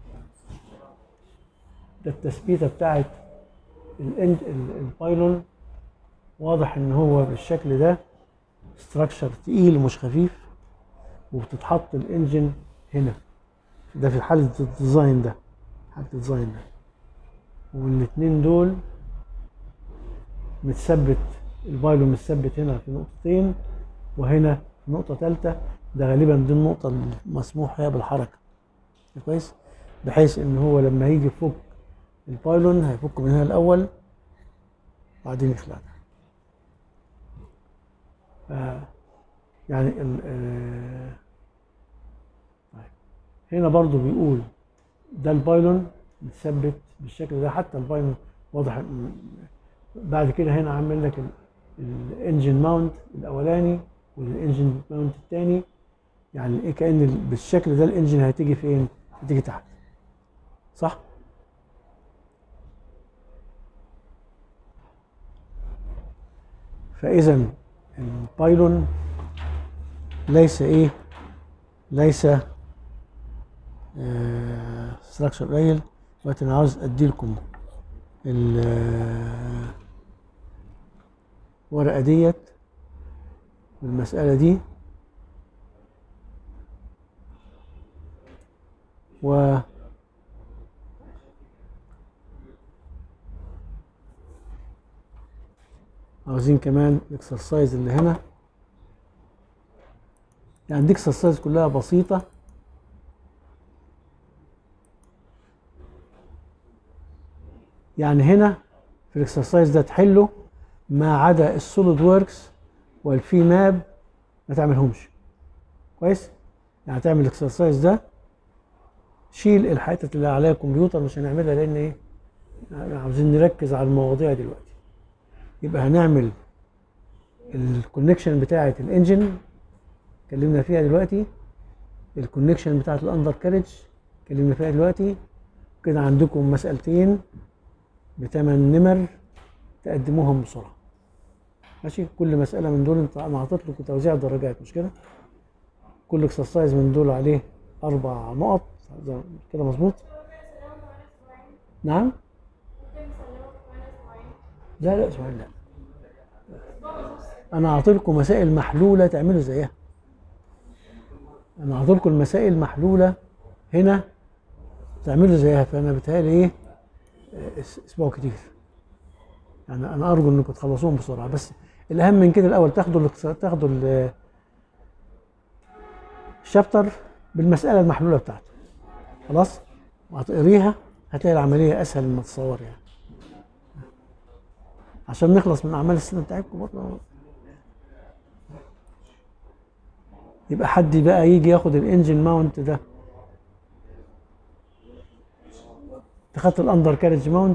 ده التثبيتة بتاعت الانج ال- البايلون واضح ان هو بالشكل ده ستراكشر تقيل مش خفيف وبتتحط الانجن هنا ده في حالة الديزاين ده حالة الديزاين ده والاتنين دول متثبت البايلو متثبت هنا في نقطتين وهنا في نقطة تالتة ده غالبا دي النقطة المسموح فيها بالحركة كويس بحيث ان هو لما يجي يفك البايلون هيفك من هنا الاول بعدين يخلع ده ف- يعني ال آه، طيب. هنا برضو بيقول ده البايلون متثبت بالشكل ده حتى البايلون واضح إن- بعد كده هنا عامل لك الانجن ماونت الاولاني والانجن ماونت الثاني يعني ايه كان ال- بالشكل ده الانجن هتيجي فين؟ هتيجي تحت صح؟ فاذا البايلون ليس ايه ليس ستراكشر قليل دلوقتي انا عاوز ادي لكم الورقه ديت المساله دي و عاوزين كمان الاكسرسايز اللي هنا يعني دي اكسرسايز كلها بسيطة يعني هنا في الاكسرسايز ده تحله ما عدا السوليد ووركس والفي ماب ما تعملهمش كويس يعني تعمل الاكسرسايز ده شيل الحتت اللي عليها كمبيوتر مش هنعملها لان ايه عاوزين نركز على المواضيع دلوقتي يبقى هنعمل الكونكشن بتاعه الانجن اتكلمنا فيها دلوقتي الكونكشن بتاعت الاندر كارج اتكلمنا فيها دلوقتي كده عندكم مسألتين بثمان نمر تقدموهم بسرعة ماشي كل مسألة من دول انت انا حاطط لكم توزيع درجات مش كده كل اكسرسايز من دول عليه اربع نقط ده كده مظبوط نعم لا لا اسمعي لا انا اعطيلكم مسائل محلولة تعملوا زيها انا هحط لكم المسائل محلوله هنا تعملوا زيها فانا بتهيألي ايه آه، اس- اسبوع كتير يعني انا ارجو انكم تخلصوهم بسرعه بس الاهم من كده الاول تاخدوا الاقتص- تاخدوا ال- الشابتر بالمساله المحلوله بتاعته خلاص وهتقريها هتلاقي العمليه اسهل مما تتصور يعني عشان نخلص من اعمال السنه بتاعتكم برضه يبقى حد بقى يجي ياخد الانجن ماونت ده انت خدت الاندر كارج ماونت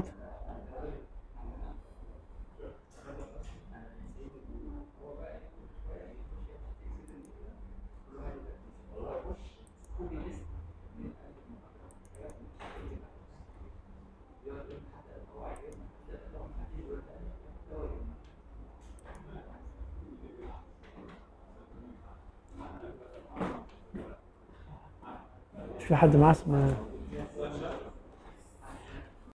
مش في حد معاه اسمه